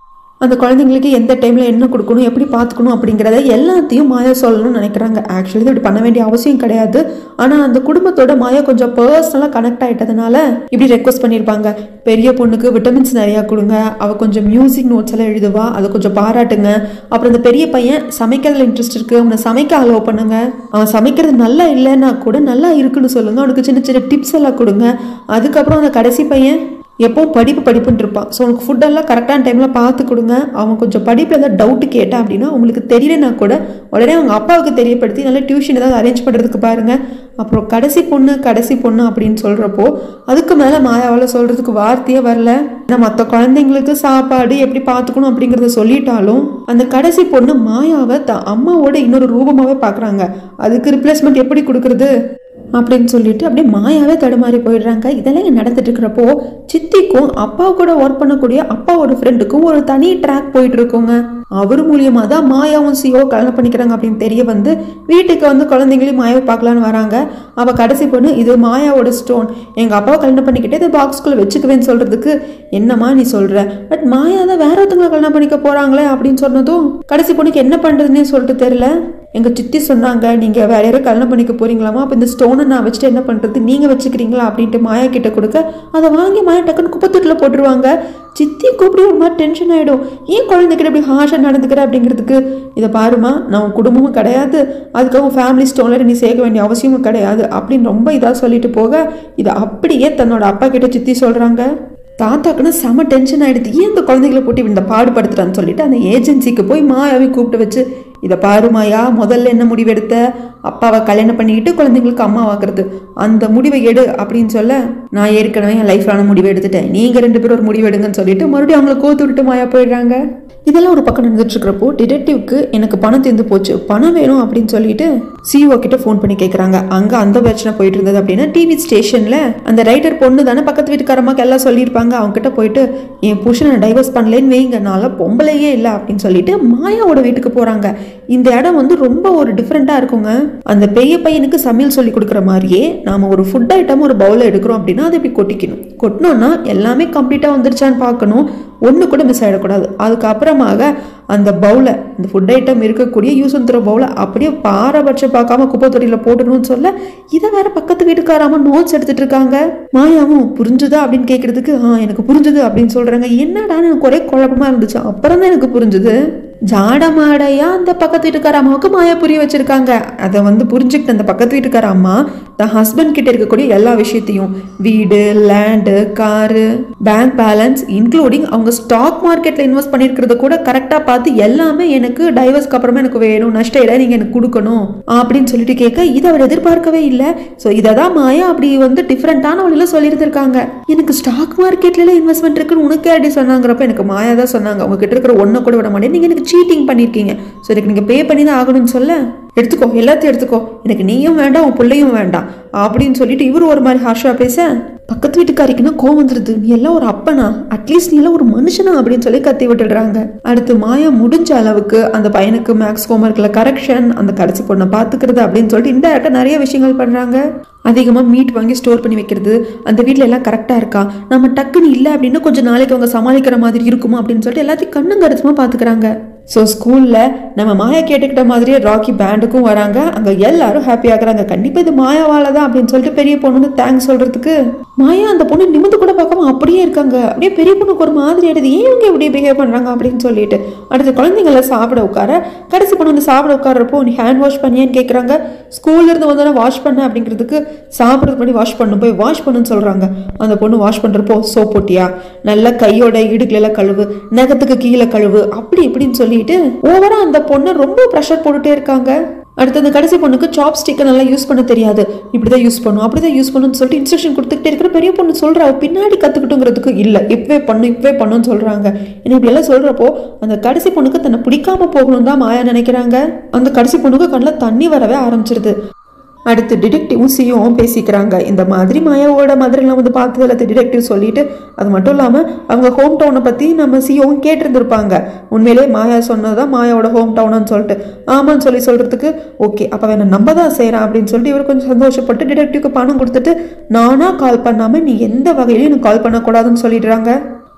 அந்த குழந்தைங்களுக்கு எந்த டைமில் என்ன கொடுக்கணும் எப்படி பார்த்துக்கணும் அப்படிங்கிறத எல்லாத்தையும் மாயா சொல்லணும்னு நினைக்கிறாங்க ஆக்சுவலி இப்படி பண்ண வேண்டிய அவசியம் கிடையாது ஆனால் அந்த குடும்பத்தோட மாயா கொஞ்சம் பர்சனலாக கனெக்ட் ஆகிட்டதுனால இப்படி ரெக்வஸ்ட் பண்ணியிருப்பாங்க பெரிய பொண்ணுக்கு விட்டமின்ஸ் நிறையா கொடுங்க அவள் கொஞ்சம் மியூசிக் நோட்ஸ் எல்லாம் எழுதுவா அதை கொஞ்சம் பாராட்டுங்க அப்புறம் இந்த பெரிய பையன் சமைக்கிறதுல இன்ட்ரெஸ்ட் இருக்குது அவனை சமைக்க அலோவ் பண்ணுங்க அவன் சமைக்கிறது நல்லா இல்லைன்னா கூட நல்லா இருக்குன்னு சொல்லுங்க அவனுக்கு சின்ன சின்ன டிப்ஸ் எல்லாம் கொடுங்க அதுக்கப்புறம் அந்த கடைசி பையன் எப்பவும் படிப்பு படிப்புன்னு இருப்பான் ஸோ உனக்கு ஃபுட்டெல்லாம் கரெக்டான டைமில் பார்த்து கொடுங்க அவன் கொஞ்சம் படிப்பில் ஏதாவது டவுட்டு கேட்டான் அப்படின்னா அவங்களுக்கு தெரியலனா கூட உடனே அவங்க அப்பாவுக்கு தெரியப்படுத்தி நல்லா டியூஷன் ஏதாவது அரேஞ்ச் பண்ணுறதுக்கு பாருங்கள் அப்புறம் கடைசி பொண்ணு கடைசி பொண்ணு அப்படின்னு சொல்கிறப்போ அதுக்கு மேலே மாயாவால் சொல்கிறதுக்கு வார்த்தையே வரல ஏன்னா மற்ற குழந்தைங்களுக்கு சாப்பாடு எப்படி பார்த்துக்கணும் அப்படிங்கிறத சொல்லிட்டாலும் அந்த கடைசி பொண்ணு மாயாவை த அம்மாவோட இன்னொரு ரூபமாகவே பார்க்குறாங்க அதுக்கு ரிப்ளேஸ்மெண்ட் எப்படி கொடுக்குறது அப்படின்னு சொல்லிட்டு அப்படியே மாயாவே தடுமாறி போயிடுறாங்க இதெல்லாம் இங்கே நடந்துட்டு இருக்கிறப்போ சித்திக்கும் அப்பா கூட ஒர்க் பண்ணக்கூடிய அப்பாவோட ஃப்ரெண்டுக்கும் ஒரு தனி ட்ராக் போயிட்டு இருக்குங்க அவர் மூலியமாக தான் மாயாவும் சிஓ கல்யாணம் பண்ணிக்கிறாங்க அப்படின்னு தெரிய வந்து வீட்டுக்கு வந்து குழந்தைங்களையும் மாயாவை பார்க்கலான்னு வராங்க அவள் கடைசி பொண்ணு இது மாயாவோட ஸ்டோன் எங்கள் அப்பாவை கல்யாணம் பண்ணிக்கிட்டே இதை பாக்ஸ்குள்ளே வச்சுக்குவேன்னு சொல்கிறதுக்கு என்னம்மா நீ சொல்கிற பட் மாயா தான் வேற ஒருத்தவங்களை கல்யாணம் பண்ணிக்க போகிறாங்களே அப்படின்னு சொன்னதும் கடைசி பொண்ணுக்கு என்ன பண்ணுறதுன்னே சொல்லிட்டு தெரியல எங்கள் சித்தி சொன்னாங்க நீங்கள் வேற யாரும் கல்யாணம் பண்ணிக்க போறீங்களாமா அப்போ இந்த ஸ்டோனை நான் வச்சுட்டு என்ன பண்ணுறது நீங்கள் வச்சுக்கிறீங்களா அப்படின்ட்டு மாயா கிட்ட கொடுக்க அதை வாங்கி மாயா டக்குன்னு குப்பத்தொட்டில் போட்டுருவாங்க சித்தி கூப்பிடி ஒரு மாதிரி டென்ஷன் ஆகிடும் ஏன் குழந்தைகிட்ட இப்படி ஹாஷாக நடந்துக்கிற அப்படிங்கிறதுக்கு இதை பாருமா நான் உன் குடும்பமும் கிடையாது அதுக்காக உன் ஃபேமிலி ஸ்டோனில் நீ சேர்க்க வேண்டிய அவசியமும் கிடையாது அப்படின்னு ரொம்ப இதாக சொல்லிட்டு போக இதை அப்படியே தன்னோட அப்பா கிட்ட சித்தி சொல்கிறாங்க தாத்தாக்குன்னு செம டென்ஷன் ஆகிடுது ஏன் இந்த குழந்தைகளை போட்டு இந்த பாடுபடுத்துறான்னு சொல்லிட்டு அந்த ஏஜென்சிக்கு போய் மாயாவை கூப்பிட்டு வச்சு இதை பாரு மாயா முதல்ல என்ன முடிவெடுத்த அப்பாவை கல்யாணம் பண்ணிக்கிட்டு குழந்தைங்களுக்கு அம்மா வாக்குறது அந்த முடிவை எடு அப்படின்னு சொல்ல நான் ஏற்கனவே என் லைஃப்லான முடிவு எடுத்துட்டேன் நீங்கள் ரெண்டு பேரும் ஒரு முடிவு எடுங்கன்னு சொல்லிட்டு மறுபடியும் அவங்கள கோத்து விட்டு மாயா போயிடுறாங்க இதெல்லாம் ஒரு பக்கம் நடந்துட்டு இருக்கிறப்போ டிடெக்டிவ்க்கு எனக்கு பணம் தீர்ந்து போச்சு பணம் வேணும் அப்படின்னு சொல்லிட்டு சிஓ கிட்ட ஃபோன் பண்ணி கேட்குறாங்க அங்கே அந்த பிரச்சனை போயிட்டு இருந்தது அப்படின்னா டிவி ஸ்டேஷனில் அந்த ரைட்டர் பொண்ணு தானே பக்கத்து வீட்டுக்காரம்மாக்கு எல்லாம் சொல்லியிருப்பாங்க அவங்க கிட்ட போயிட்டு என் புருஷனை டைவர்ஸ் பண்ணலேன்னு வைங்க நான்லாம் பொம்பளையே இல்லை அப்படின்னு சொல்லிட்டு மாயாவோட வீட்டுக்கு போகிறாங்க இந்த இடம் வந்து ரொம்ப ஒரு டிஃப்ரெண்ட்டாக இருக்குங்க அந்த பெரிய பையனுக்கு சமையல் சொல்லி கொடுக்குற மாதிரியே நாம ஒரு ஃபுட் ஐட்டம் ஒரு பவுலில் எடுக்கிறோம் அப்படின்னா அதை இப்படி கொட்டிக்கணும் கொட்டினோன்னா எல்லாமே கம்ப்ளீட்டாக வந்துருச்சான்னு பார்க்கணும் ஒன்று கூட மிஸ் ஆகிடக்கூடாது அதுக்கப்புறமாக அந்த பவுலை அந்த ஃபுட் ஐட்டம் இருக்கக்கூடிய யூஸ் தர பவுலை அப்படியே பாரபட்சம் பார்க்காம குப்பை தொட்டியில் போடணும்னு சொல்ல இதை வேற பக்கத்து வீட்டுக்காராம நோட்ஸ் எடுத்துட்டு இருக்காங்க மாயாவும் புரிஞ்சுதா அப்படின்னு கேட்கறதுக்கு ஆ எனக்கு புரிஞ்சுது அப்படின்னு சொல்றாங்க என்னடான்னு எனக்கு ஒரே குழப்பமா இருந்துச்சு அப்புறம் தான் எனக்கு புரிஞ்சுது ஜாட மாடையா அந்த பக்கத்து வீட்டுக்கார அம்மாவுக்கு மாயா புரிய வச்சிருக்காங்க அதை வந்து புரிஞ்சுக்கிட்டு அந்த பக்கத்து வீட்டுக்கார அம்மா தன் ஹஸ்பண்ட் கிட்ட இருக்கக்கூடிய எல்லா விஷயத்தையும் வீடு land car bank balance including அவங்க ஸ்டாக் மார்க்கெட்ல இன்வெஸ்ட் பண்ணியிருக்கிறத கூட கரெக்டாக பார்த்து எல்லாமே எனக்கு டைவர்ஸ்க்கு அப்புறமா எனக்கு வேணும் நஷ்ட ஈடா நீங்க எனக்கு கொடுக்கணும் அப்படின்னு சொல்லிட்டு கேட்க இதை அவர் எதிர்பார்க்கவே இல்லை ஸோ இதை தான் மாயா அப்படி வந்து டிஃப்ரெண்டான வழியில சொல்லியிருந்திருக்காங்க எனக்கு ஸ்டாக் மார்க்கெட்ல இன்வெஸ்ட்மெண்ட் இருக்குன்னு உனக்கே அப்படி சொன்னாங்கிறப்ப எனக்கு மாயா தான் சொன்னாங்க அவங்க கிட்ட இருக்கிற ஒன்றை கூட விட மாட்டேன் நீங்க எனக்கு சீட்டிங் பண்ணியிருக்கீங்க ஸோ எனக்கு நீங்கள் பே பண்ணி தான் ஆகணும்னு சொல்ல எடுத்துக்கோ எல்லாத்தையும் எடுத்துக்கோ எனக்கு நீயும் வேண்டாம் உன் பிள்ளையும் வேண்டாம் அப்படின்னு சொல்லிட்டு இவரு ஒரு மாதிரி ஹாஷாக பேச பக்கத்து வீட்டுக்காரிக்குன்னா கோவம் வந்துடுது நீ எல்லாம் ஒரு அப்பனா அட்லீஸ்ட் நீ எல்லாம் ஒரு மனுஷனா அப்படின்னு சொல்லி கத்தி விட்டுடுறாங்க அடுத்து மாயா முடிஞ்ச அளவுக்கு அந்த பையனுக்கு மேக்ஸ் ஹோம்ஒர்க்ல கரெக்ஷன் அந்த கடைசி பொண்ணை பார்த்துக்கிறது அப்படின்னு சொல்லிட்டு இன்டெரக்டாக நிறைய விஷயங்கள் பண்ணுறாங்க அதிகமாக மீட் வாங்கி ஸ்டோர் பண்ணி வைக்கிறது அந்த வீட்டில் எல்லாம் கரெக்டாக இருக்கா நம்ம டக்குன்னு இல்லை அப்படின்னா கொஞ்சம் நாளைக்கு அவங்க சமாளிக்கிற மாதிரி இருக்குமா அப்படின்னு சொல்லிட்டு எல்லாத்தையும் கண்ணும் கருத்துமா பார்த்துக்கிறாங்க ஸோ ஸ்கூலில் நம்ம மாயா கேட்டுக்கிட்ட மாதிரியே ராக்கி பேண்டுக்கும் வராங்க அங்கே எல்லாரும் ஹாப்பி ஆகுறாங்க கண்டிப்பாக இது மாயாவால தான் அப்படின்னு சொல்லிட்டு பெரிய பொண்ணு வந்து தேங்க்ஸ் சொல்கிறதுக்கு மாயா அந்த பொண்ணு நிமிந்து கூட பார்க்காம அப்படியே இருக்காங்க அப்படியே பெரிய பொண்ணுக்கு ஒரு மாதிரி ஆயிடுது ஏன் இவங்க இப்படி பிஹேவ் பண்ணுறாங்க அப்படின்னு சொல்லிட்டு அடுத்து குழந்தைங்கள சாப்பிட உட்கார கடைசி பொண்ணு வந்து சாப்பிட உட்கார்றப்போ நீ ஹேண்ட் வாஷ் பண்ணியான்னு கேட்குறாங்க ஸ்கூல்ல இருந்து வந்தோடனே வாஷ் பண்ண அப்படிங்கிறதுக்கு சாப்பிட்றதுக்கு முன்னாடி வாஷ் பண்ணும் போய் வாஷ் பண்ணுன்னு சொல்கிறாங்க அந்த பொண்ணு வாஷ் பண்ணுறப்போ சோப் போட்டியா நல்லா கையோட இடுக்குல எல்லாம் கழுவு நகத்துக்கு கீழே கழுவு அப்படி இப்படின்னு சொல்லிட்டு ஓவரா அந்த பொண்ணை ரொம்ப ப்ரெஷர் போட்டுட்டே இருக்காங்க அடுத்து அந்த கடைசி பொண்ணுக்கு சாப் ஸ்டிக்கை நல்லா யூஸ் பண்ண தெரியாது இப்படிதான் யூஸ் பண்ணும் அப்படிதான் யூஸ் பண்ணுன்னு சொல்லிட்டு இன்ஸ்ட்ரக்ஷன் கொடுத்துக்கிட்டே இருக்கிற பெரிய பொண்ணு சொல்றா அவ பின்னாடி கத்துக்கிட்டுங்கிறதுக்கு இல்ல இப்பவே பண்ணு இப்பவே பண்ணுன்னு சொல்றாங்க ஏன்னா இப்படி எல்லாம் சொல்றப்போ அந்த கடைசி பொண்ணுக்கு தன்னை பிடிக்காம போகணும் தான் மாயா நினைக்கிறாங்க அந்த கடைசி பொண்ணுக்கு கண்ணில் தண்ணி வரவே ஆரம்பிச்சிருது அடுத்து டிடெக்டிவும் சிஓவும் பேசிக்கிறாங்க இந்த மாதிரி மாயாவோட மதுரைலாம் வந்து பார்த்ததில்ல டிடெக்டிவ் சொல்லிட்டு அது மட்டும் இல்லாமல் அவங்க ஹோம் டவுனை பற்றி நம்ம சிஓவும் கேட்டிருந்திருப்பாங்க உண்மையிலே மாயா சொன்னதுதான் மாயாவோட ஹோம் டவுன்னு சொல்லிட்டு ஆமான்னு சொல்லி சொல்கிறதுக்கு ஓகே அப்போ வேணா நம்ம தான் செய்கிறேன் அப்படின்னு சொல்லிட்டு இவர் கொஞ்சம் சந்தோஷப்பட்டு டிடெக்டிவ்க்கு பணம் கொடுத்துட்டு நானாக கால் பண்ணாமல் நீ எந்த வகையிலையும் எனக்கு கால் பண்ணக்கூடாதுன்னு சொல்லிடுறாங்க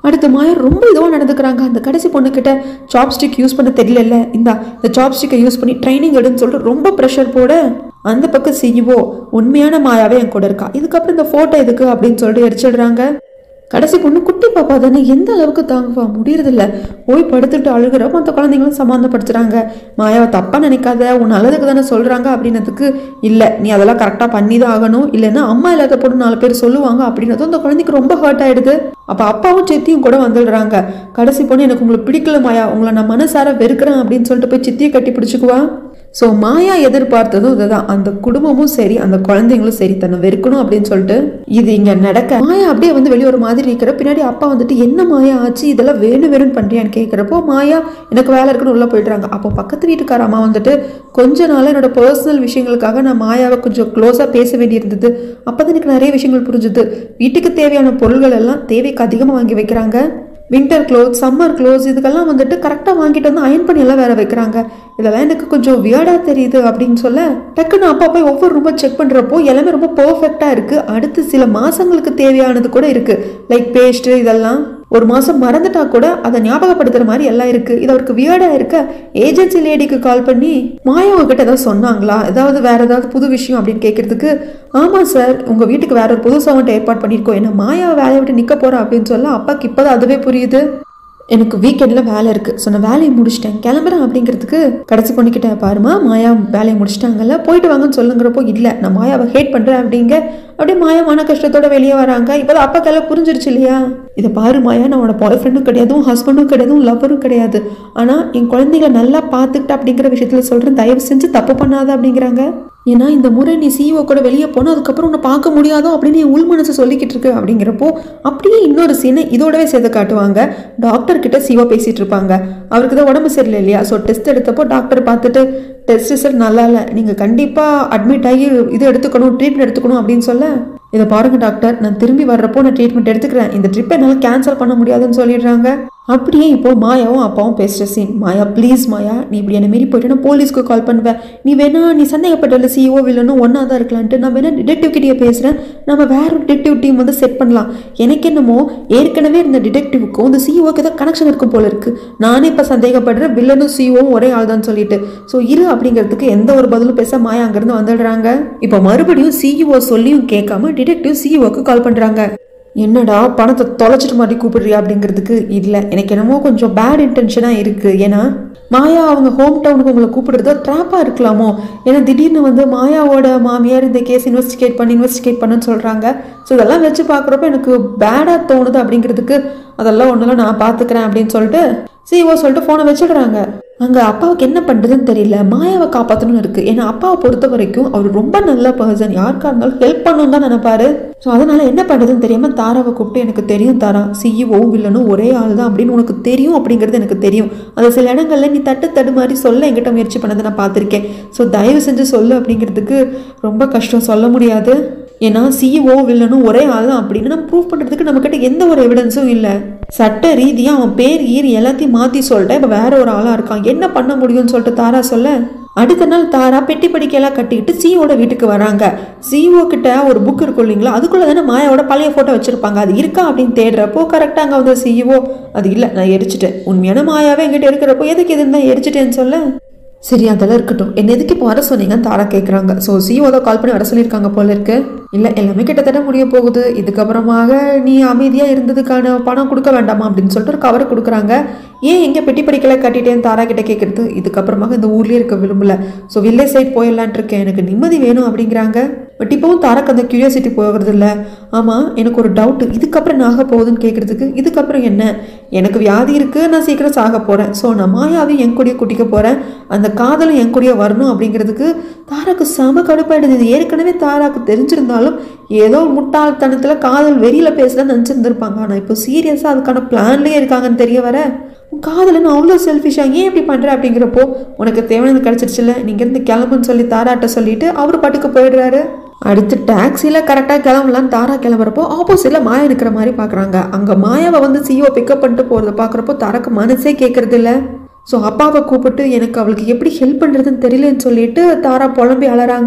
அடுத்து மாயா ரொம்ப இதுவாக நடந்துக்கிறாங்க அந்த கடைசி பொண்ணுக்கிட்ட சாப்ஸ்டிக் யூஸ் பண்ண தெரியல இந்த இந்த சாப்ஸ்டிக்கை யூஸ் பண்ணி ட்ரைனிங் எடுன்னு சொல்லிட்டு ரொம்ப ப்ரெஷர் போட அந்த பக்கம் சிஇஓ உண்மையான மாயாவே என் கூட இருக்கா இதுக்கப்புறம் இந்த ஃபோட்டோ எதுக்கு அப்படின்னு சொல்லிட்டு எரிச்சிடுறாங்க கடைசி பொண்ணு குட்டி பாப்பா தானே எந்த அளவுக்கு தாங்குவா முடியறதில்ல போய் படுத்துட்டு அழுகிற மற்ற குழந்தைங்களும் சமாதானப்படுத்துறாங்க மாயாவை தப்பா நினைக்காத உன் நல்லதுக்கு தானே சொல்றாங்க அப்படின்னதுக்கு இல்லை நீ அதெல்லாம் கரெக்டாக பண்ணி தான் ஆகணும் இல்லைன்னா அம்மா இல்லாத பொண்ணு நாலு பேர் சொல்லுவாங்க அப்படின்னதும் அந்த குழந்தைக்கு ரொம்ப ஹர்ட் ஆயிடுது அப்போ அப்பாவும் சித்தியும் கூட வந்துடுறாங்க கடைசி பொண்ணு எனக்கு உங்களுக்கு பிடிக்கல மாயா உங்களை நான் மனசார வெறுக்கிறேன் அப்படின்னு சொல்லிட்டு போய் சித்தியை கட்டி பிடிச்சிக்குவா ஸோ மாயா எதிர்பார்த்ததும் இதுதான் அந்த குடும்பமும் சரி அந்த குழந்தைங்களும் சரி தன்னை வெறுக்கணும் அப்படின்னு சொல்லிட்டு இது இங்க நடக்க மாயா அப்படியே வந்து வெளியே ஒரு மாதிரி இருக்கிற பின்னாடி அப்பா வந்துட்டு என்ன மாயா ஆச்சு இதெல்லாம் வேணும் வேணும்னு பண்றியான்னு கேட்குறப்போ மாயா எனக்கு வேலை இருக்குன்னு உள்ள போயிடுறாங்க அப்போ பக்கத்து வீட்டுக்கார அம்மா வந்துட்டு கொஞ்ச நாள் என்னோட பர்சனல் விஷயங்களுக்காக நான் மாயாவை கொஞ்சம் க்ளோஸாக பேச வேண்டியிருந்தது அப்போ எனக்கு நிறைய விஷயங்கள் புரிஞ்சுது வீட்டுக்கு தேவையான பொருள்கள் எல்லாம் தேவைக்கு அதிகமாக வாங்கி வைக்கிறாங்க வின்டர் க்ளோத்ஸ் சம்மர் க்ளோத்ஸ் இதுக்கெல்லாம் வந்துட்டு கரெக்டாக வாங்கிட்டு வந்து அயன் பண்ணி எல்லாம் வேற வைக்கிறாங்க இதெல்லாம் எனக்கு கொஞ்சம் வியர்டாக தெரியுது அப்படின்னு சொல்ல டக்குன்னு அப்பா போய் ஒவ்வொரு ரூமை செக் பண்ணுறப்போ எல்லாமே ரொம்ப பர்ஃபெக்டாக இருக்குது அடுத்து சில மாதங்களுக்கு தேவையானது கூட இருக்குது லைக் பேஸ்ட்டு இதெல்லாம் ஒரு மாதம் மறந்துட்டா கூட அதை ஞாபகப்படுத்துகிற மாதிரி எல்லாம் இருக்குது இது அவருக்கு வியர்டாக இருக்க ஏஜென்சி லேடிக்கு கால் பண்ணி மாயா உங்ககிட்ட ஏதாவது சொன்னாங்களா ஏதாவது வேற ஏதாவது புது விஷயம் அப்படின்னு கேட்கறதுக்கு ஆமாம் சார் உங்கள் வீட்டுக்கு வேற ஒரு புது சவுண்ட் ஏற்பாடு பண்ணியிருக்கோம் என்ன மாயா வேலையை விட்டு நிற்க போகிறா அப்படின்னு சொல்ல அப்பாக்கு இப்போதான் அதுவே புரியுது எனக்கு வீக்கெண்டில் வேலை இருக்குது ஸோ நான் வேலையை முடிச்சிட்டேன் கிளம்புறேன் அப்படிங்கிறதுக்கு கடைசி பண்ணிக்கிட்டேன் பாருமா மாயா வேலையை முடிச்சிட்டாங்கல்ல போயிட்டு வாங்கன்னு சொல்லுங்கிறப்போ இல்லை நான் மாயாவை ஹேட் பண்ணுறேன் அப்படிங்க அப்படியே மாயா மன கஷ்டத்தோட வெளியே வராங்க இப்போ அப்பா கையில புரிஞ்சிருச்சு இல்லையா இதை பாரு மாயா நான் உன்னோட பாய் ஃப்ரெண்டும் கிடையாது ஹஸ்பண்டும் கிடையாது லவ்வரும் கிடையாது ஆனால் என் குழந்தைகளை நல்லா பார்த்துக்கிட்ட அப்படிங்கிற விஷயத்தில் சொல்கிறேன் தயவு செஞ்சு தப்பு பண்ணாத அப்படிங்கிறாங்க ஏன்னா இந்த முறை நீ சிஇஓ கூட வெளியே போனால் அதுக்கப்புறம் உன்னை பார்க்க முடியாதோ அப்படின்னு என் உள் மனசு சொல்லிக்கிட்டு இருக்கு அப்படிங்கிறப்போ அப்படியே இன்னொரு சீனை இதோடவே சேர்த்து காட்டுவாங்க டாக்டர் கிட்ட சிஓ பேசிட்டு இருப்பாங்க அவருக்கு தான் உடம்பு சரியில்லை இல்லையா ஸோ டெஸ்ட் எடுத்தப்போ டாக்டர் பார்த்துட்டு டெஸ்ட் ரிசல்ட் நல்லா இல்லை நீங்கள் கண்டிப்பாக அட்மிட் ஆகி இது எடுத்துக்கணும் ட்ரீட்மெண்ட் எடுத்துக்கணும் அப்படின்னு சொல்ல இதை பாருங்க டாக்டர் நான் திரும்பி வர்றப்போ நான் ட்ரீட்மெண்ட் எடுத்துக்கிறேன் இந்த ட்ரிப்பை என்னால் கேன்சல் பண்ண முடியாதுன்னு சொல்லிடுறாங்க அப்படியே இப்போ மாயாவும் அப்பாவும் பேசுகிற சீன் மாயா ப்ளீஸ் மாயா நீ இப்படி என்னை மீறி போயிட்டு நான் போலீஸ்க்கு கால் பண்ணுவேன் நீ வேணா நீ சந்தேகப்பட்டல சிஓ வில்லனும் ஒன்றா தான் இருக்கலான்ட்டு நான் வேணா டிடெக்டிவ் கிட்டே பேசுகிறேன் நம்ம வேற ஒரு டிடெக்டிவ் டீம் வந்து செட் பண்ணலாம் எனக்கு என்னமோ ஏற்கனவே இருந்த டிடெக்டிவ்க்கும் இந்த சிஓக்கு ஏதோ கனெக்ஷன் இருக்கும் போல இருக்கு நானே இப்போ சந்தேகப்படுறேன் வில்லனும் சிஓவும் ஒரே ஆள் தான் சொல்லிட்டு ஸோ இரு அப்படிங்கிறதுக்கு எந்த ஒரு பதிலும் பேச மாயா அங்கேருந்து வந்துடுறாங்க இப்போ மறுபடியும் சிஇஓ சொல்லியும் கேட்காம டிடெக்டிவ் சிஇஓக்கு கால் பண்ணுறாங்க என்னடா பணத்தை தொலைச்சிட்டு மாதிரி கூப்பிடுறியா அப்படிங்கிறதுக்கு இல்லை எனக்கு என்னமோ கொஞ்சம் பேட் இன்டென்ஷனாக இருக்குது ஏன்னா மாயா அவங்க ஹோம் டவுனுக்கு உங்களை கூப்பிடுறது ட்ராப்பாக இருக்கலாமோ ஏன்னா திடீர்னு வந்து மாயாவோட மாமியார் இந்த கேஸ் இன்வெஸ்டிகேட் பண்ணி இன்வெஸ்டிகேட் பண்ணுன்னு சொல்கிறாங்க ஸோ இதெல்லாம் வச்சு பார்க்குறப்ப எனக்கு பேடாக தோணுது அப்படிங்கிறதுக்கு அதெல்லாம் ஒன்றும் நான் பார்த்துக்கிறேன் அப்படின்னு சொல்லிட்டு சிஓ சொல்லிட்டு ஃபோனை வச்சிடுறாங்க அங்கே அப்பாவுக்கு என்ன பண்ணுறதுன்னு தெரியல மாயாவை காப்பாற்றணும்னு இருக்குது ஏன்னா அப்பாவை பொறுத்த வரைக்கும் அவர் ரொம்ப நல்ல பர்சன் யாருக்கா இருந்தாலும் ஹெல்ப் பண்ணணும் தான் நினைப்பாரு ஸோ அதனால் என்ன பண்ணுறதுன்னு தெரியாமல் தாராவை கூப்பிட்டு எனக்கு தெரியும் தாரா சிஇஓவும் வில்லனும் ஒரே ஆள் தான் அப்படின்னு உனக்கு தெரியும் அப்படிங்கிறது எனக்கு தெரியும் அது சில இடங்கள்ல நீ தட்டு தடு மாதிரி சொல்ல என்கிட்ட முயற்சி பண்ணதை நான் பார்த்துருக்கேன் ஸோ தயவு செஞ்சு சொல்லு அப்படிங்கிறதுக்கு ரொம்ப கஷ்டம் சொல்ல முடியாது ஏன்னா சிஇஓ வில்லனும் ஒரே ஆள் தான் அப்படின்னு நம்ம ப்ரூவ் பண்ணுறதுக்கு நம்மக்கிட்ட எந்த ஒரு எவிடன்ஸும் இல்லை சட்ட ரீதியாக அவன் பேர் ஈர் எல்லாத்தையும் மாற்றி சொல்லிட்டேன் இப்போ வேற ஒரு ஆளாக இருக்கான் என்ன பண்ண முடியும்னு சொல்லிட்டு தாரா சொல்ல அடுத்த நாள் தாரா பெட்டி படிக்கையெல்லாம் கட்டிக்கிட்டு சிஓட வீட்டுக்கு வராங்க சிஓ கிட்ட ஒரு புக் இருக்கும் இல்லைங்களா அதுக்குள்ளே தானே மாயாவோட பழைய ஃபோட்டோ வச்சிருப்பாங்க அது இருக்கா அப்படின்னு தேடுறப்போ கரெக்டாக அங்கே வந்து சிஇஓ அது இல்லை நான் எரிச்சிட்டேன் உண்மையான மாயாவே என்கிட்ட இருக்கிறப்போ எதுக்கு எதுன்னு தான் எரிச்சிட்டேன்னு சொல்ல சரி அதெல்லாம் இருக்கட்டும் என்ன எதுக்கு இப்போ வர சொன்னீங்கன்னு தாரா கேட்குறாங்க ஸோ சிஓ தான் கால் பண்ணி வர சொல்லியிருக்காங்க போல இருக்கு இல்லை எல்லாமே கிட்டத்தட்ட முடிய போகுது இதுக்கப்புறமாக நீ அமைதியாக இருந்ததுக்கான பணம் கொடுக்க வேண்டாமா அப்படின்னு சொல்லிட்டு ஒரு கவரை கொடுக்குறாங்க ஏன் எங்கே பெட்டி படிக்கல கட்டிட்டேன்னு தாரா கிட்ட கேட்குறது இதுக்கப்புறமாக இந்த ஊர்லேயே இருக்க விரும்பல ஸோ வில்லேஜ் சைட் போயிடலான்ட்டு இருக்கேன் எனக்கு நிம்மதி வேணும் அப்படிங்கிறாங்க பட் இப்போவும் தாராக்கு அந்த கியூரியாசிட்டி போகிறது இல்லை ஆமாம் எனக்கு ஒரு டவுட்டு இதுக்கப்புறம் என்ன ஆக போகுதுன்னு கேட்குறதுக்கு இதுக்கப்புறம் என்ன எனக்கு வியாதி இருக்குது நான் சீக்கிரம் சாக போகிறேன் ஸோ நான் மாயாவையும் என் கூடயே கூட்டிக்க போகிறேன் அந்த காதலும் என் கூடயே வரணும் அப்படிங்கிறதுக்கு தாராக்கு செம கடுப்பாயிடுது இது ஏற்கனவே தாராக்கு தெரிஞ்சிருந்தாலும் ஏதோ ஒரு முட்டாள்தனத்தில் காதல் வெறியில் பேசலாம் நினச்சிருந்துருப்பாங்க ஆனால் இப்போ சீரியஸாக அதுக்கான பிளான்லேயே இருக்காங்கன்னு தெரிய வர உன் காதலன் அவ்வளோ செல்ஃபிஷாக ஏன் இப்படி பண்ணுற அப்படிங்கிறப்போ உனக்கு தேவையானது கிடச்சிருச்சுல நீங்கள் இருந்து கிளம்புன்னு சொல்லி தாராட்ட சொல்லிட்டு அவர் பாட்டுக்கு போயிடுறாரு அடுத்து டாக்ஸியில் கரெக்டாக கிளம்பலான்னு தாரா கிளம்புறப்போ ஆப்போசிட்டில் மாயா இருக்கிற மாதிரி பார்க்குறாங்க அங்கே மாயாவை வந்து சிஓ பிக்கப் பண்ணிட்டு போகிறத பார்க்குறப்போ தாராக்கு மனசே கேட்கறது இல்லை ஸோ அப்பாவை கூப்பிட்டு எனக்கு அவளுக்கு எப்படி ஹெல்ப் பண்ணுறதுன்னு தெரியலன்னு சொல்லிட்டு தாரா புலம்பி அலறாங்க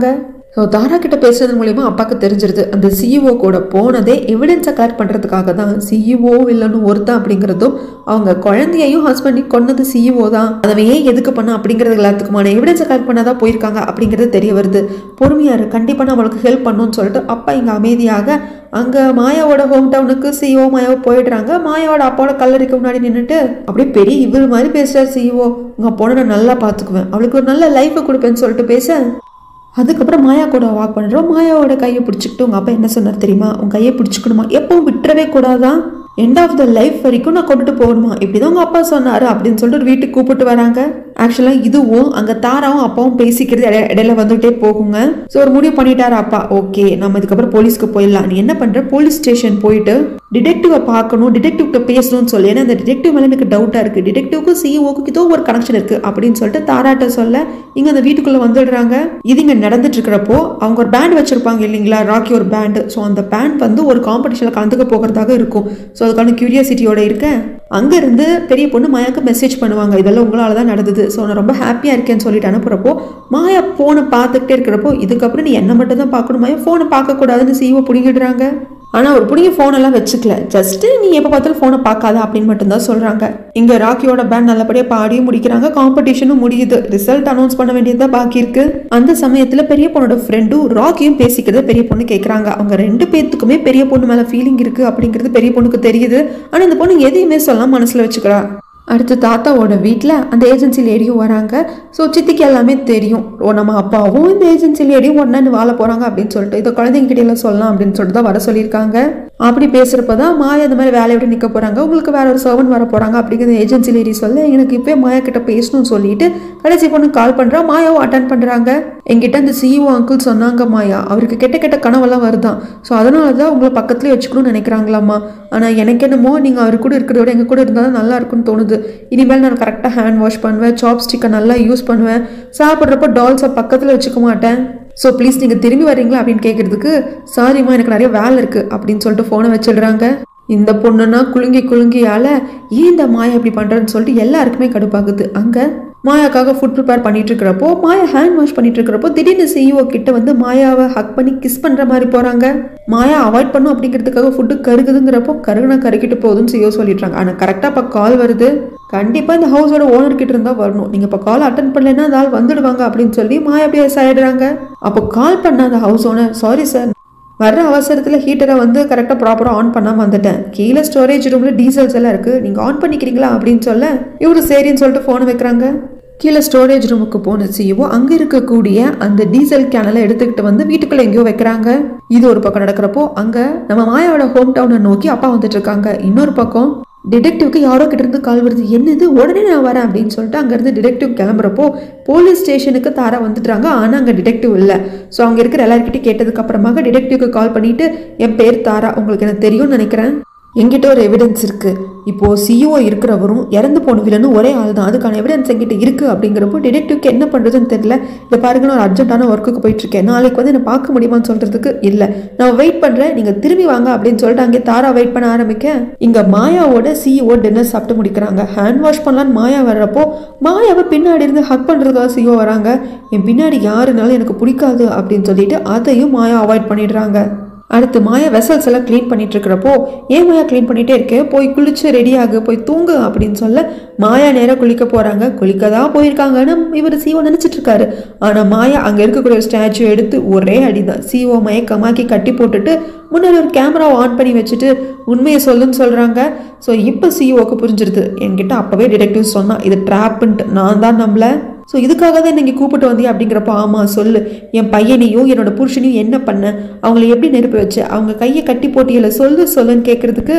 ஸோ தாரா கிட்ட பேசுறது மூலியமா அப்பாவுக்கு தெரிஞ்சிருது அந்த சிஇஓ கூட போனதே எவிடன்ஸை கலெக்ட் பண்ணுறதுக்காக தான் சிஇஓ இல்லைன்னு ஒருத்தன் அப்படிங்கிறதும் அவங்க குழந்தையையும் ஹஸ்பண்டையும் கொன்னது சிஇஓ தான் அதை ஏன் எதுக்கு பண்ண அப்படிங்கிறது எல்லாத்துக்குமான எவிடன்ஸை கலெக்ட் பண்ணாதான் போயிருக்காங்க அப்படிங்கிறது தெரிய வருது பொறுமையாரு கண்டிப்பாக நான் அவளுக்கு ஹெல்ப் பண்ணுன்னு சொல்லிட்டு அப்பா இங்கே அமைதியாக அங்கே மாயாவோட ஹோம் டவுனுக்கு சிஇஓ மாயாவை போயிடுறாங்க மாயாவோட அப்பாவோட கல்லறைக்கு முன்னாடி நின்றுட்டு அப்படியே பெரிய இவர் மாதிரி பேசுகிறார் சிஇஓ உங்கள் பொண்ணை நான் நல்லா பார்த்துக்குவேன் அவளுக்கு ஒரு நல்ல லைஃபை கொடுப்பேன்னு சொல்லிட்டு பேச அதுக்கப்புறம் மாயா கூட வாக் பண்ணுறோம் மாயாவோட கையை பிடிச்சிக்கிட்டு உங்கள் அப்பா என்ன சொன்னார் தெரியுமா உன் கையை பிடிச்சிக்கணுமா எப்பவும் விட்டுறவே கூடாதான் எண்ட் ஆஃப் த லைஃப் வரைக்கும் நான் கொண்டுட்டு போகணுமா இப்படி தான் உங்கள் அப்பா சொன்னார் அப்படின்னு சொல்லிட்டு ஒரு வீட்டுக்கு கூப்பிட்டு வராங்க ஆக்சுவலாக இதுவும் அங்கே தாராவும் அப்பாவும் பேசிக்கிறது இடை- இடையில வந்துகிட்டே போகுங்க ஸோ ஒரு முடிவு பண்ணிட்டாரு அப்பா ஓகே நம்ம இதுக்கப்புறம் போலீஸ்க்கு போயிடலாம் நீ என்ன பண்ணுற போலீஸ் ஸ்டேஷன் போயிட்டு டிடெக்டிவை பார்க்கணும் டிடெக்டிவ்கிட்ட பேசணும்னு சொல்லி ஏன்னா அந்த டிடெக்டிவ் மேலே எனக்கு டவுட்டாக இருக்குது டிடெக்டிவ்க்கும் சிஇஓக்கும் ஏதோ ஒரு கனெக்ஷன் இருக்குது அப்படின்னு சொல்லிட்டு தாராட்ட சொல்ல இங்கே அந்த வீட்டுக்குள்ளே வந்துடுறாங்க இது இங்கே நடந்துட்டு இருக்கிறப்போ அவங்க ஒரு பேண்ட் வச்சிருப்பாங்க இல்லைங்களா ராக்கி ஒரு பேண்டு ஸோ அந்த பேண்ட் வந்து ஒரு காம்படிஷனில் கலந்துக்க போகிறதாக இருக்கும் ஸோ அதுக்கான கியூரியாசிட்டியோட இருக்க அங்கேருந்து பெரிய பொண்ணு மாயாவுக்கு மெசேஜ் பண்ணுவாங்க இதெல்லாம் உங்களால தான் நடந்தது ஸோ நான் ரொம்ப ஹாப்பியாக இருக்கேன்னு சொல்லிட்டு அனுப்புகிறப்போ மாயா ஃபோனை பார்த்துக்கிட்டே இருக்கிறப்போ இதுக்கப்புறம் நீ என்ன மட்டும் தான் பார்க்கணும் மாயா ஃபோனை பார்க்கக்கூடாதுன்னு சிஇஓ பிடிங்கிடுறாங்க ஆனால் ஒரு பிடிங்க ஃபோனெல்லாம் வச்சுக்கல ஜஸ்ட்டு நீ எப்போ பார்த்தாலும் ஃபோனை பார்க்காத அப்படின்னு மட்டும்தான் சொல்கிறாங்க இங்கே ராக்கியோட பேண்ட் நல்லபடியாக பாடியும் முடிக்கிறாங்க காம்படிஷனும் முடியுது ரிசல்ட் அனௌன்ஸ் பண்ண வேண்டியது பாக்கி இருக்கு அந்த சமயத்தில் பெரிய பொண்ணோட ஃப்ரெண்டும் ராக்கியும் பேசிக்கிறத பெரிய பொண்ணு கேட்குறாங்க அவங்க ரெண்டு பேர்த்துக்குமே பெரிய பொண்ணு மேலே ஃபீலிங் இருக்கு அப்படிங்கிறது பெரிய பொண்ணுக்கு தெரியுது ஆனால் இந்த பொண்ணு எதையுமே சொல்லாம மனசில் வச்சுக்கிறா அடுத்து தாத்தாவோட வீட்டில் அந்த ஏஜென்சி லேடியும் வராங்க ஸோ சித்திக்கு எல்லாமே தெரியும் ஓ நம்ம அப்பாவும் இந்த ஏஜென்சி லேடியும் ஒன்றா வாழ போகிறாங்க அப்படின்னு சொல்லிட்டு இதை குழந்தைங்க கிட்ட எல்லாம் சொல்லலாம் அப்படின்னு சொல்லிட்டு தான் வர சொல்லியிருக்காங்க அப்படி பேசுகிறப்ப தான் மாயா இந்த மாதிரி வேலையை விட்டு நிற்க போகிறாங்க உங்களுக்கு வேற ஒரு சர்வன் வர போகிறாங்க அப்படிங்கிற ஏஜென்சி லேடி சொல்ல எனக்கு இப்போ மாயா கிட்ட பேசணும்னு சொல்லிட்டு கடைசி பொண்ணு கால் பண்ணுறா மாயாவும் அட்டன் பண்ணுறாங்க என்கிட்ட அந்த சிஇஓ அங்கிள் சொன்னாங்க மாயா அவருக்கு கெட்ட கெட்ட கனவெல்லாம் வருதான் ஸோ அதனால தான் உங்களை பக்கத்துலேயே வச்சுக்கணும்னு நினைக்கிறாங்களாம்மா ஆனால் எனக்கு என்னமோ நீங்கள் அவர் கூட இருக்கிறத விட எங்கள் கூட இருந்தால் தான் நல்லா இருக்கும்னு தோணுது இனிமேல் நான் கரெக்டாக ஹேண்ட் வாஷ் பண்ணுவேன் சாப் ஸ்டிக்கை நல்லா யூஸ் பண்ணுவேன் சாப்பிட்றப்போ டால்ஸை பக்கத்தில் வச்சுக்க மாட்டேன் ஸோ ப்ளீஸ் நீங்கள் திரும்பி வரீங்களா அப்படின்னு கேட்குறதுக்கு சாரிம்மா எனக்கு நிறைய வேலை இருக்குது அப்படின்னு சொல்லிட்டு ஃபோனை வச்சிடுறாங்க இந்த பொண்ணுன்னா குலுங்கி குலுங்கியால ஏன் இந்த மாயா இப்படி பண்ணுறன்னு சொல்லிட்டு எல்லாருக்குமே கடுப்பாகுது அங்கே மாயாக்காக ஃபுட் ப்ரிப்பேர் பண்ணிட்டு இருக்கிறப்போ மாயா ஹேண்ட் வாஷ் பண்ணிட்டு இருக்கிறப்போ திடீர்னு சிஇஓ கிட்ட வந்து மாயாவை ஹக் பண்ணி கிஸ் பண்ற மாதிரி போறாங்க மாயா அவாய்ட் பண்ணும் அப்படிங்கிறதுக்காக ஃபுட்டு கருகுதுங்கிறப்போ கருகுனா கருகிட்டு போகுதுன்னு சிஇஓ சொல்லிடுறாங்க ஆனால் கரெக்டாக இப்போ கால் வருது கண்டிப்பாக இந்த ஹவுஸோட ஓனர் கிட்ட இருந்தால் வரணும் நீங்கள் இப்போ கால் அட்டன் பண்ணலைன்னா அந்த ஆள் வந்துடுவாங்க அப்படின்னு சொல்லி மாயா அப்படியே ஆயிடுறாங்க அப்போ கால் பண்ண அந்த ஹவுஸ் ஓனர் சாரி சார் வர்ற அவசரத்தில் ஹீட்டரை வந்து கரெக்டாக ப்ராப்பராக ஆன் பண்ணாமல் வந்துட்டேன் கீழே ஸ்டோரேஜ் ரூமில் டீசல்ஸ் எல்லாம் இருக்குது நீங்கள் ஆன் பண்ணிக்கிறீங்களா அப்படின்னு சொல்ல இவரு சரின்னு சொல்லிட்டு ஃபோனை வைக்கிறாங்க கீழே ஸ்டோரேஜ் ரூமுக்கு போன சிஇஓ அங்கே இருக்கக்கூடிய அந்த டீசல் கேனலை எடுத்துக்கிட்டு வந்து வீட்டுக்குள்ளே எங்கேயோ வைக்கிறாங்க இது ஒரு பக்கம் நடக்கிறப்போ அங்கே நம்ம மாயாவோட ஹோம் டவுனை நோக்கி அப்பா வந்துட்டு இருக்காங்க இன்னொரு பக்கம் டிடெக்டிவ்க்கு யாரோ கிட்ட இருந்து கால் வருது என்னது உடனே நான் வரேன் அப்படின்னு சொல்லிட்டு அங்கேருந்து டிடெக்டிவ் கிளம்புறப்போ போலீஸ் ஸ்டேஷனுக்கு தாரா வந்துட்டாங்க ஆனால் அங்கே டிடெக்டிவ் இல்லை ஸோ அங்கே இருக்கிற எல்லாருக்கிட்டையும் கேட்டதுக்கு அப்புறமாக டிடெக்டிவ்க்கு கால் பண்ணிட்டு என் பேர் தாரா உங்களுக்கு எனக்கு தெரியும்னு நினைக்கிறேன் என்கிட்ட ஒரு எவிடன்ஸ் இருக்கு இப்போ சிஇஓ இருக்கிறவரும் இறந்து போன வில்லனும் ஒரே ஆள் தான் அதுக்கான எவிடன்ஸ் என்கிட்ட இருக்கு அப்படிங்கிறப்போ டிடெக்டிவ்க்கு என்ன பண்றதுன்னு தெரியல இந்த பாருங்க நான் ஒரு அர்ஜென்ட்டான ஒர்க்குக்கு போயிட்டு இருக்கேன் நாளைக்கு வந்து என்ன பார்க்க முடியுமான்னு சொல்றதுக்கு இல்ல நான் வெயிட் பண்றேன் நீங்க திரும்பி வாங்க அப்படின்னு சொல்லிட்டு அங்கே தாரா வெயிட் பண்ண ஆரம்பிக்க இங்க மாயாவோட சிஇஓ டின்னர் சாப்பிட்டு முடிக்கிறாங்க ஹேண்ட் வாஷ் பண்ணலான்னு மாயா வர்றப்போ மாயாவை பின்னாடி இருந்து ஹக் பண்றதுக்காக சிஇஓ வராங்க என் பின்னாடி யாருனாலும் எனக்கு பிடிக்காது அப்படின்னு சொல்லிட்டு அதையும் மாயா அவாய்ட் பண்ணிடுறாங்க அடுத்து மாயா வெசல்ஸ் எல்லாம் க்ளீன் பண்ணிட்டு இருக்கிறப்போ ஏன் மாயா க்ளீன் பண்ணிட்டே இருக்கே போய் குளிச்சு ரெடி ஆகு போய் தூங்கு அப்படின்னு சொல்ல மாயா நேராக குளிக்க போறாங்க குளிக்க தான் போயிருக்காங்கன்னு இவர் சிஓ நினைச்சிட்டு இருக்காரு ஆனா மாயா அங்க இருக்கக்கூடிய ஒரு ஸ்டாச்சு எடுத்து ஒரே அடிதான் சிஓ மயக்கமாக்கி கட்டி போட்டுட்டு முன்னாடி ஒரு கேமராவை ஆன் பண்ணி வச்சுட்டு உண்மையை சொல்லுன்னு சொல்றாங்க ஸோ இப்போ சிஓக்கு புரிஞ்சிருது என்கிட்ட அப்பவே டிடெக்டிவ் சொன்னா இது ட்ராப்புன்ட்டு நான் தான் நம்பல ஸோ இதுக்காக தான் என்னை இங்கே கூப்பிட்டு வந்தியா அப்படிங்கிறப்ப ஆமாம் சொல்லு என் பையனையும் என்னோட புருஷனையும் என்ன பண்ண அவங்கள எப்படி நெருப்பு வச்சு அவங்க கையை கட்டி போட்டியல சொல்லு சொல்லுன்னு கேட்குறதுக்கு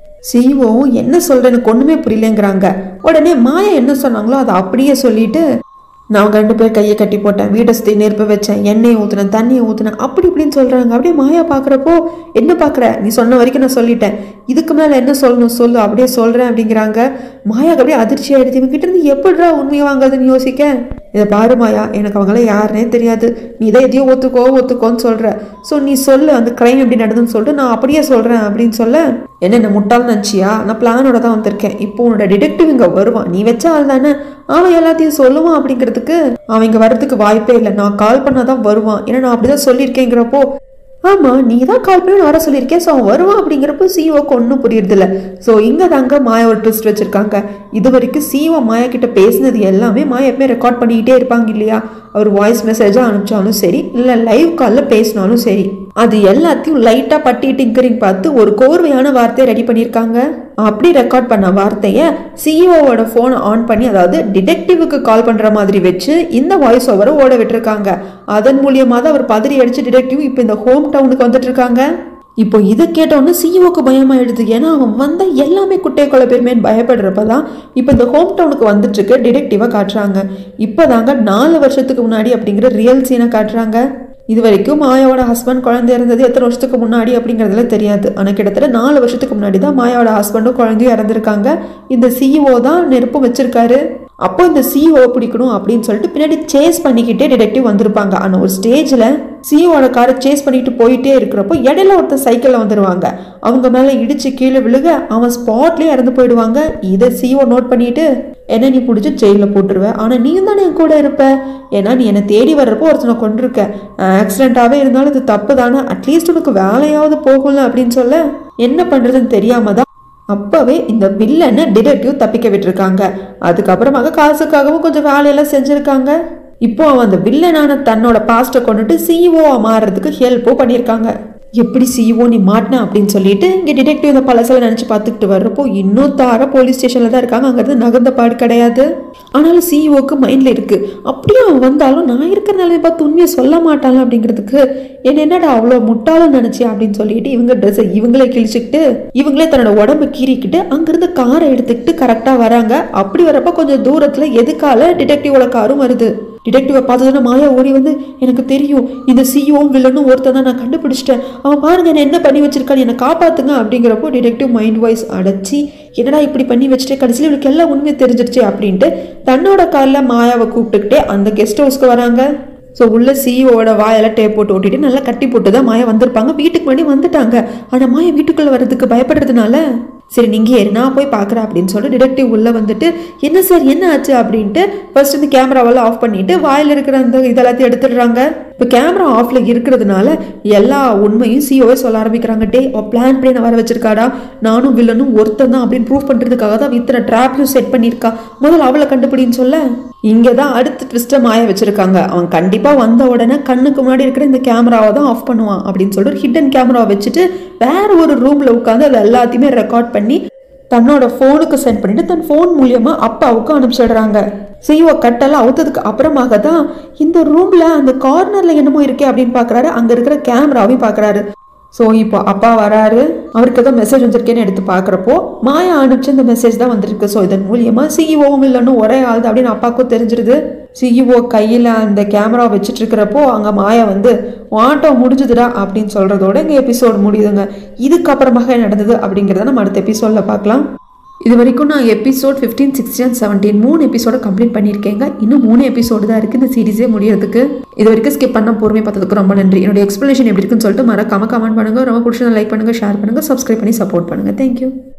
சிஓவும் என்ன சொல்றேன்னு ஒண்ணுமே புரியலங்கிறாங்க உடனே மாயா என்ன சொன்னாங்களோ அதை அப்படியே சொல்லிட்டு நான் ரெண்டு பேர் கையை கட்டி போட்டேன் வீட்டை சுற்றி நெருப்ப வச்சேன் எண்ணெயை ஊற்றினேன் தண்ணியை ஊற்றினேன் அப்படி இப்படின்னு சொல்கிறாங்க அப்படியே மாயா பார்க்குறப்போ என்ன பார்க்குற நீ சொன்ன வரைக்கும் நான் சொல்லிட்டேன் இதுக்கு மேலே என்ன சொல்லணும் சொல்லு அப்படியே சொல்கிறேன் அப்படிங்கிறாங்க மாயாக்கு அப்படியே அதிர்ச்சி ஆயிடுது இவங்கிட்ட இருந்து எப்படிடா உண்மையை வாங்குறதுன்னு யோசிக்க இதை பாரு மாயா எனக்கு அவங்களாம் யாருனே தெரியாது நீ இதை எதையோ ஒத்துக்கோ ஒத்துக்கோன்னு சொல்கிற ஸோ நீ சொல்லு அந்த க்ரைம் எப்படி நடந்துன்னு சொல்லிட்டு நான் அப்படியே சொல்கிறேன் அப்படின்னு சொல்ல என்ன என்ன முட்டாள் நினச்சியா நான் பிளானோட தான் வந்திருக்கேன் இப்போ உன்னோட டிடெக்டிவ் இங்கே வருவான் நீ வச்ச ஆள் தானே அவன் எல்லாத்தையும் சொல்லுவான் அப்படிங்கிறதுக்கு அவன் இங்கே வர்றதுக்கு வாய்ப்பே இல்லை நான் கால் பண்ணால் தான் வருவான் ஏன்னா நான் அப்படி தான் சொல்லியிருக்கேங்கிறப்போ ஆமாம் நீ தான் கால் பண்ணி வர சொல்லியிருக்கேன் ஸோ அவன் வருவான் அப்படிங்கிறப்போ சிஓக்கு ஒன்றும் புரியுறதில்ல ஸோ இங்கே தாங்க மாயா ஒரு ட்விஸ்ட் வச்சுருக்காங்க இது வரைக்கும் சிஓ மாயா கிட்ட பேசினது எல்லாமே மாயா எப்பவுமே ரெக்கார்ட் பண்ணிக்கிட்டே இருப்பாங்க இல்லையா அவர் வாய்ஸ் மெசேஜாக அனுப்பிச்சாலும் சரி இல்லை லைவ் காலில் பேசினாலும் சரி அது எல்லாத்தையும் லைட்டாக பட்டி டிங்கரிங் பார்த்து ஒரு கோர்வையான வார்த்தையை ரெடி பண்ணியிருக்காங்க அப்படி ரெக்கார்ட் பண்ண வார்த்தையை சிஇஓவோட ஃபோனை ஆன் பண்ணி அதாவது டிடெக்டிவுக்கு கால் பண்ணுற மாதிரி வச்சு இந்த வாய்ஸ் ஓவரை ஓட விட்டுருக்காங்க அதன் மூலியமாக தான் அவர் பதறி அடிச்சு டிடெக்டிவ் இப்போ இந்த ஹோம் டவுனுக்கு வந்துட்டு இருக்காங்க இப்போ இதை கேட்டோன்னே சிஇஓக்கு பயமாயிடுது ஏன்னா அவன் வந்த எல்லாமே குட்டை கொலை பேருமேன்னு பயப்படுறப்ப தான் இப்போ இந்த ஹோம் டவுனுக்கு வந்துட்டு இருக்க டிடெக்டிவாக காட்டுறாங்க இப்போ தாங்க நாலு வருஷத்துக்கு முன்னாடி அப்படிங்கிற ரியல் சீனை காட்டுறாங்க இது வரைக்கும் மாயாவோட ஹஸ்பண்ட் குழந்தை இருந்தது எத்தனை வருஷத்துக்கு முன்னாடி அப்படிங்கிறதுல தெரியாது ஆனால் கிட்டத்தட்ட நாலு வருஷத்துக்கு முன்னாடி தான் மாயாவோட ஹஸ்பண்டும் குழந்தையும் இறந்துருக்காங்க இந்த சிஇஓ தான் நெருப்பு வச்சிருக்காரு அப்போ இந்த சிஇஓ பிடிக்கணும் அப்படின்னு சொல்லிட்டு பின்னாடி சேஸ் பண்ணிக்கிட்டே டிடெக்டிவ் வந்திருப்பாங்க ஆனால் ஒரு ஸ்டேஜில் சிஇஓட காரை சேஸ் பண்ணிட்டு போயிட்டே இருக்கிறப்போ இடையில ஒருத்தர் சைக்கிளில் வந்துடுவாங்க அவங்க மேலே இடிச்சு கீழே விழுக அவன் ஸ்பாட்லேயே இறந்து போயிடுவாங்க இதை சிஇஓ நோட் பண்ணிட்டு என்ன நீ பிடிச்சி ஜெயிலில் போட்டுருவேன் ஆனால் நீ தானே என் கூட இருப்ப ஏன்னா நீ என்னை தேடி வர்றப்போ ஒருத்தனை கொண்டிருக்க ஆக்சிடென்ட்டாகவே இருந்தாலும் இது தப்பு தானே அட்லீஸ்ட் உனக்கு வேலையாவது போகல அப்படின்னு சொல்ல என்ன பண்ணுறதுன்னு தெரியாம தான் அப்பவே இந்த வில்லனை டிடெக்டிவ் தப்பிக்க விட்டுருக்காங்க அதுக்கப்புறமாக காசுக்காகவும் கொஞ்சம் வேலையெல்லாம் செஞ்சுருக்காங்க இப்போ அவன் அந்த வில்லனான தன்னோட பாஸ்ட்டை கொண்டுட்டு சிஇஓ மாறுறதுக்கு ஹெல்ப்பும் பண்ணியிருக்காங்க எப்படி சிஇஓ நீ மாட்டின அப்படின்னு சொல்லிட்டு இங்கே டிடெக்டிவ் இந்த பழசெல்லாம் நினச்சி பார்த்துக்கிட்டு வர்றப்போ இன்னும் தார போலீஸ் ஸ்டேஷனில் தான் இருக்காங்க அங்கிறது நகர்ந்த பாடு கிடையாது ஆனாலும் சிஇஓக்கு மைண்டில் இருக்குது அப்படியே அவன் வந்தாலும் நான் இருக்கிற நிலையை பார்த்து உண்மையை சொல்ல மாட்டாங்க அப்படிங்கிறதுக்கு என்ன என்னடா அவ்வளோ முட்டாளும் நினச்சி அப்படின்னு சொல்லிட்டு இவங்க ட்ரெஸ்ஸை இவங்களே கிழிச்சுக்கிட்டு இவங்களே தன்னோட உடம்பு கீறிக்கிட்டு அங்கேருந்து காரை எடுத்துக்கிட்டு கரெக்டாக வராங்க அப்படி வரப்போ கொஞ்சம் தூரத்தில் எதுக்கால டிடெக்டிவோட காரும் வருது டிடெக்டிவை பார்த்ததுன்னா மாயா ஓடி வந்து எனக்கு தெரியும் இந்த சிஇஓவும் வில்லனும் ஒருத்தன் தான் நான் கண்டுபிடிச்சிட்டேன் அவன் பாருங்க என்ன என்ன பண்ணி வச்சிருக்கான்னு என்னை காப்பாத்துங்க அப்படிங்கிறப்போ டிடெக்டிவ் மைண்ட் வாய்ஸ் அடைச்சி என்னடா இப்படி பண்ணி வச்சுட்டு கடைசியில் இவளுக்கு எல்லாம் உண்மையை தெரிஞ்சிருச்சு அப்படின்ட்டு தன்னோட காலில் மாயாவை கூப்பிட்டுக்கிட்டே அந்த கெஸ்ட் ஹவுஸ்க்கு வராங்க ஸோ உள்ள சிஇஓட வாயெல்லாம் டேப் போட்டு ஓட்டிட்டு நல்லா கட்டி போட்டு தான் மாயா வந்திருப்பாங்க வீட்டுக்கு முன்னாடி வந்துட்டாங்க ஆனால் மாயா வீட்டுக்குள்ளே வர்றதுக்கு பயப்படுறதுனால சரி நீங்கள் ஏறு நான் போய் பார்க்குறேன் அப்படின்னு சொல்லிட்டு டிடெக்டிவ் உள்ளே வந்துட்டு என்ன சார் என்ன ஆச்சு அப்படின்ட்டு ஃபர்ஸ்ட் இந்த கேமராவெல்லாம் ஆஃப் பண்ணிட்டு வாயில் இருக்கிற அந்த இதெல்லாத்தையும் எடுத்துடுறாங்க இப்போ கேமரா ஆஃப்ல இருக்கிறதுனால எல்லா உண்மையும் சிஓவே சொல்ல ஆரம்பிக்கிறாங்க டே பிளான் பண்ணி நான் வர வச்சிருக்காடா நானும் வில்லனும் ஒருத்தன் தான் அப்படின்னு ப்ரூவ் பண்ணுறதுக்காக தான் இத்தனை ட்ராப்லையும் செட் பண்ணியிருக்கா முதல்ல அவளை கண்டுபிடின்னு சொல்ல இங்கே தான் அடுத்த ட்விஸ்ட்டை மாய வச்சிருக்காங்க அவன் கண்டிப்பாக வந்த உடனே கண்ணுக்கு முன்னாடி இருக்கிற இந்த கேமராவை தான் ஆஃப் பண்ணுவான் அப்படின்னு சொல்லிட்டு ஒரு ஹிடன் கேமராவை வச்சுட்டு வேற ஒரு ரூமில் உட்காந்து அது எல்லாத்தையுமே ரெக்கார்ட் பண்ணி தன்னோட ஃபோனுக்கு சென்ட் பண்ணிட்டு தன் ஃபோன் மூலியமா அப்பாவுக்கு அனுப்பிச்சிடுறாங்க சிஓ கட்டெல்லாம் அவுத்ததுக்கு அப்புறமாக தான் இந்த ரூம்ல அந்த கார்னர்ல என்னமோ இருக்கே அப்படின்னு பார்க்கறாரு அங்க இருக்கிற கேமராவையும் பார்க்கறாரு ஸோ இப்போ அப்பா வராரு அவருக்கு ஏதோ மெசேஜ் வந்திருக்கேன்னு எடுத்து பார்க்குறப்போ மாயா அனுப்பிச்ச இந்த மெசேஜ் தான் வந்திருக்கு ஸோ இதன் மூலியமா சிஇஓவும் இல்லைன்னு ஒரே ஆள் தான் அப்படின்னு அப்பாவுக்கும் தெரிஞ்சிருது சிஇஓ கையில் அந்த கேமரா வச்சுட்டு இருக்கிறப்போ அங்கே மாயா வந்து ஆட்டோ முடிஞ்சுதுடா அப்படின்னு சொல்கிறதோட இங்கே எபிசோட் முடியுதுங்க இதுக்கப்புறமாக என்ன நடந்தது அப்படிங்கிறத நம்ம அடுத்த எபிசோடில் பார்க்கலாம் இது வரைக்கும் நான் எபிசோட் ஃபிஃப்டீன் சிக்ஸ்டீன் செவன்டீன் மூணு எபிசோட கம்ப்ளீட் பண்ணியிருக்கேங்க இன்னும் மூணு எபிசோடு தான் இருக்குது இந்த சீரிஸே முடியறதுக்கு இது வரைக்கும் ஸ்கிப் பண்ண பொறுமை பார்த்ததுக்கு ரொம்ப நன்றி என்னோட எக்ஸ்ப்ளனேஷன் எப்படி இருக்குன்னு சொல்லிட்டு மறக்காம கமெண்ட் பண்ணுங்கள் ரொம்ப பிடிச்சதை லைக் பண்ணுங்கள் ஷேர் பண்ணுங்கள் சப்ஸ்கிரைப் பண்ணி சப்போர்ட் பண்ணுங்கள் தேங்க்யூ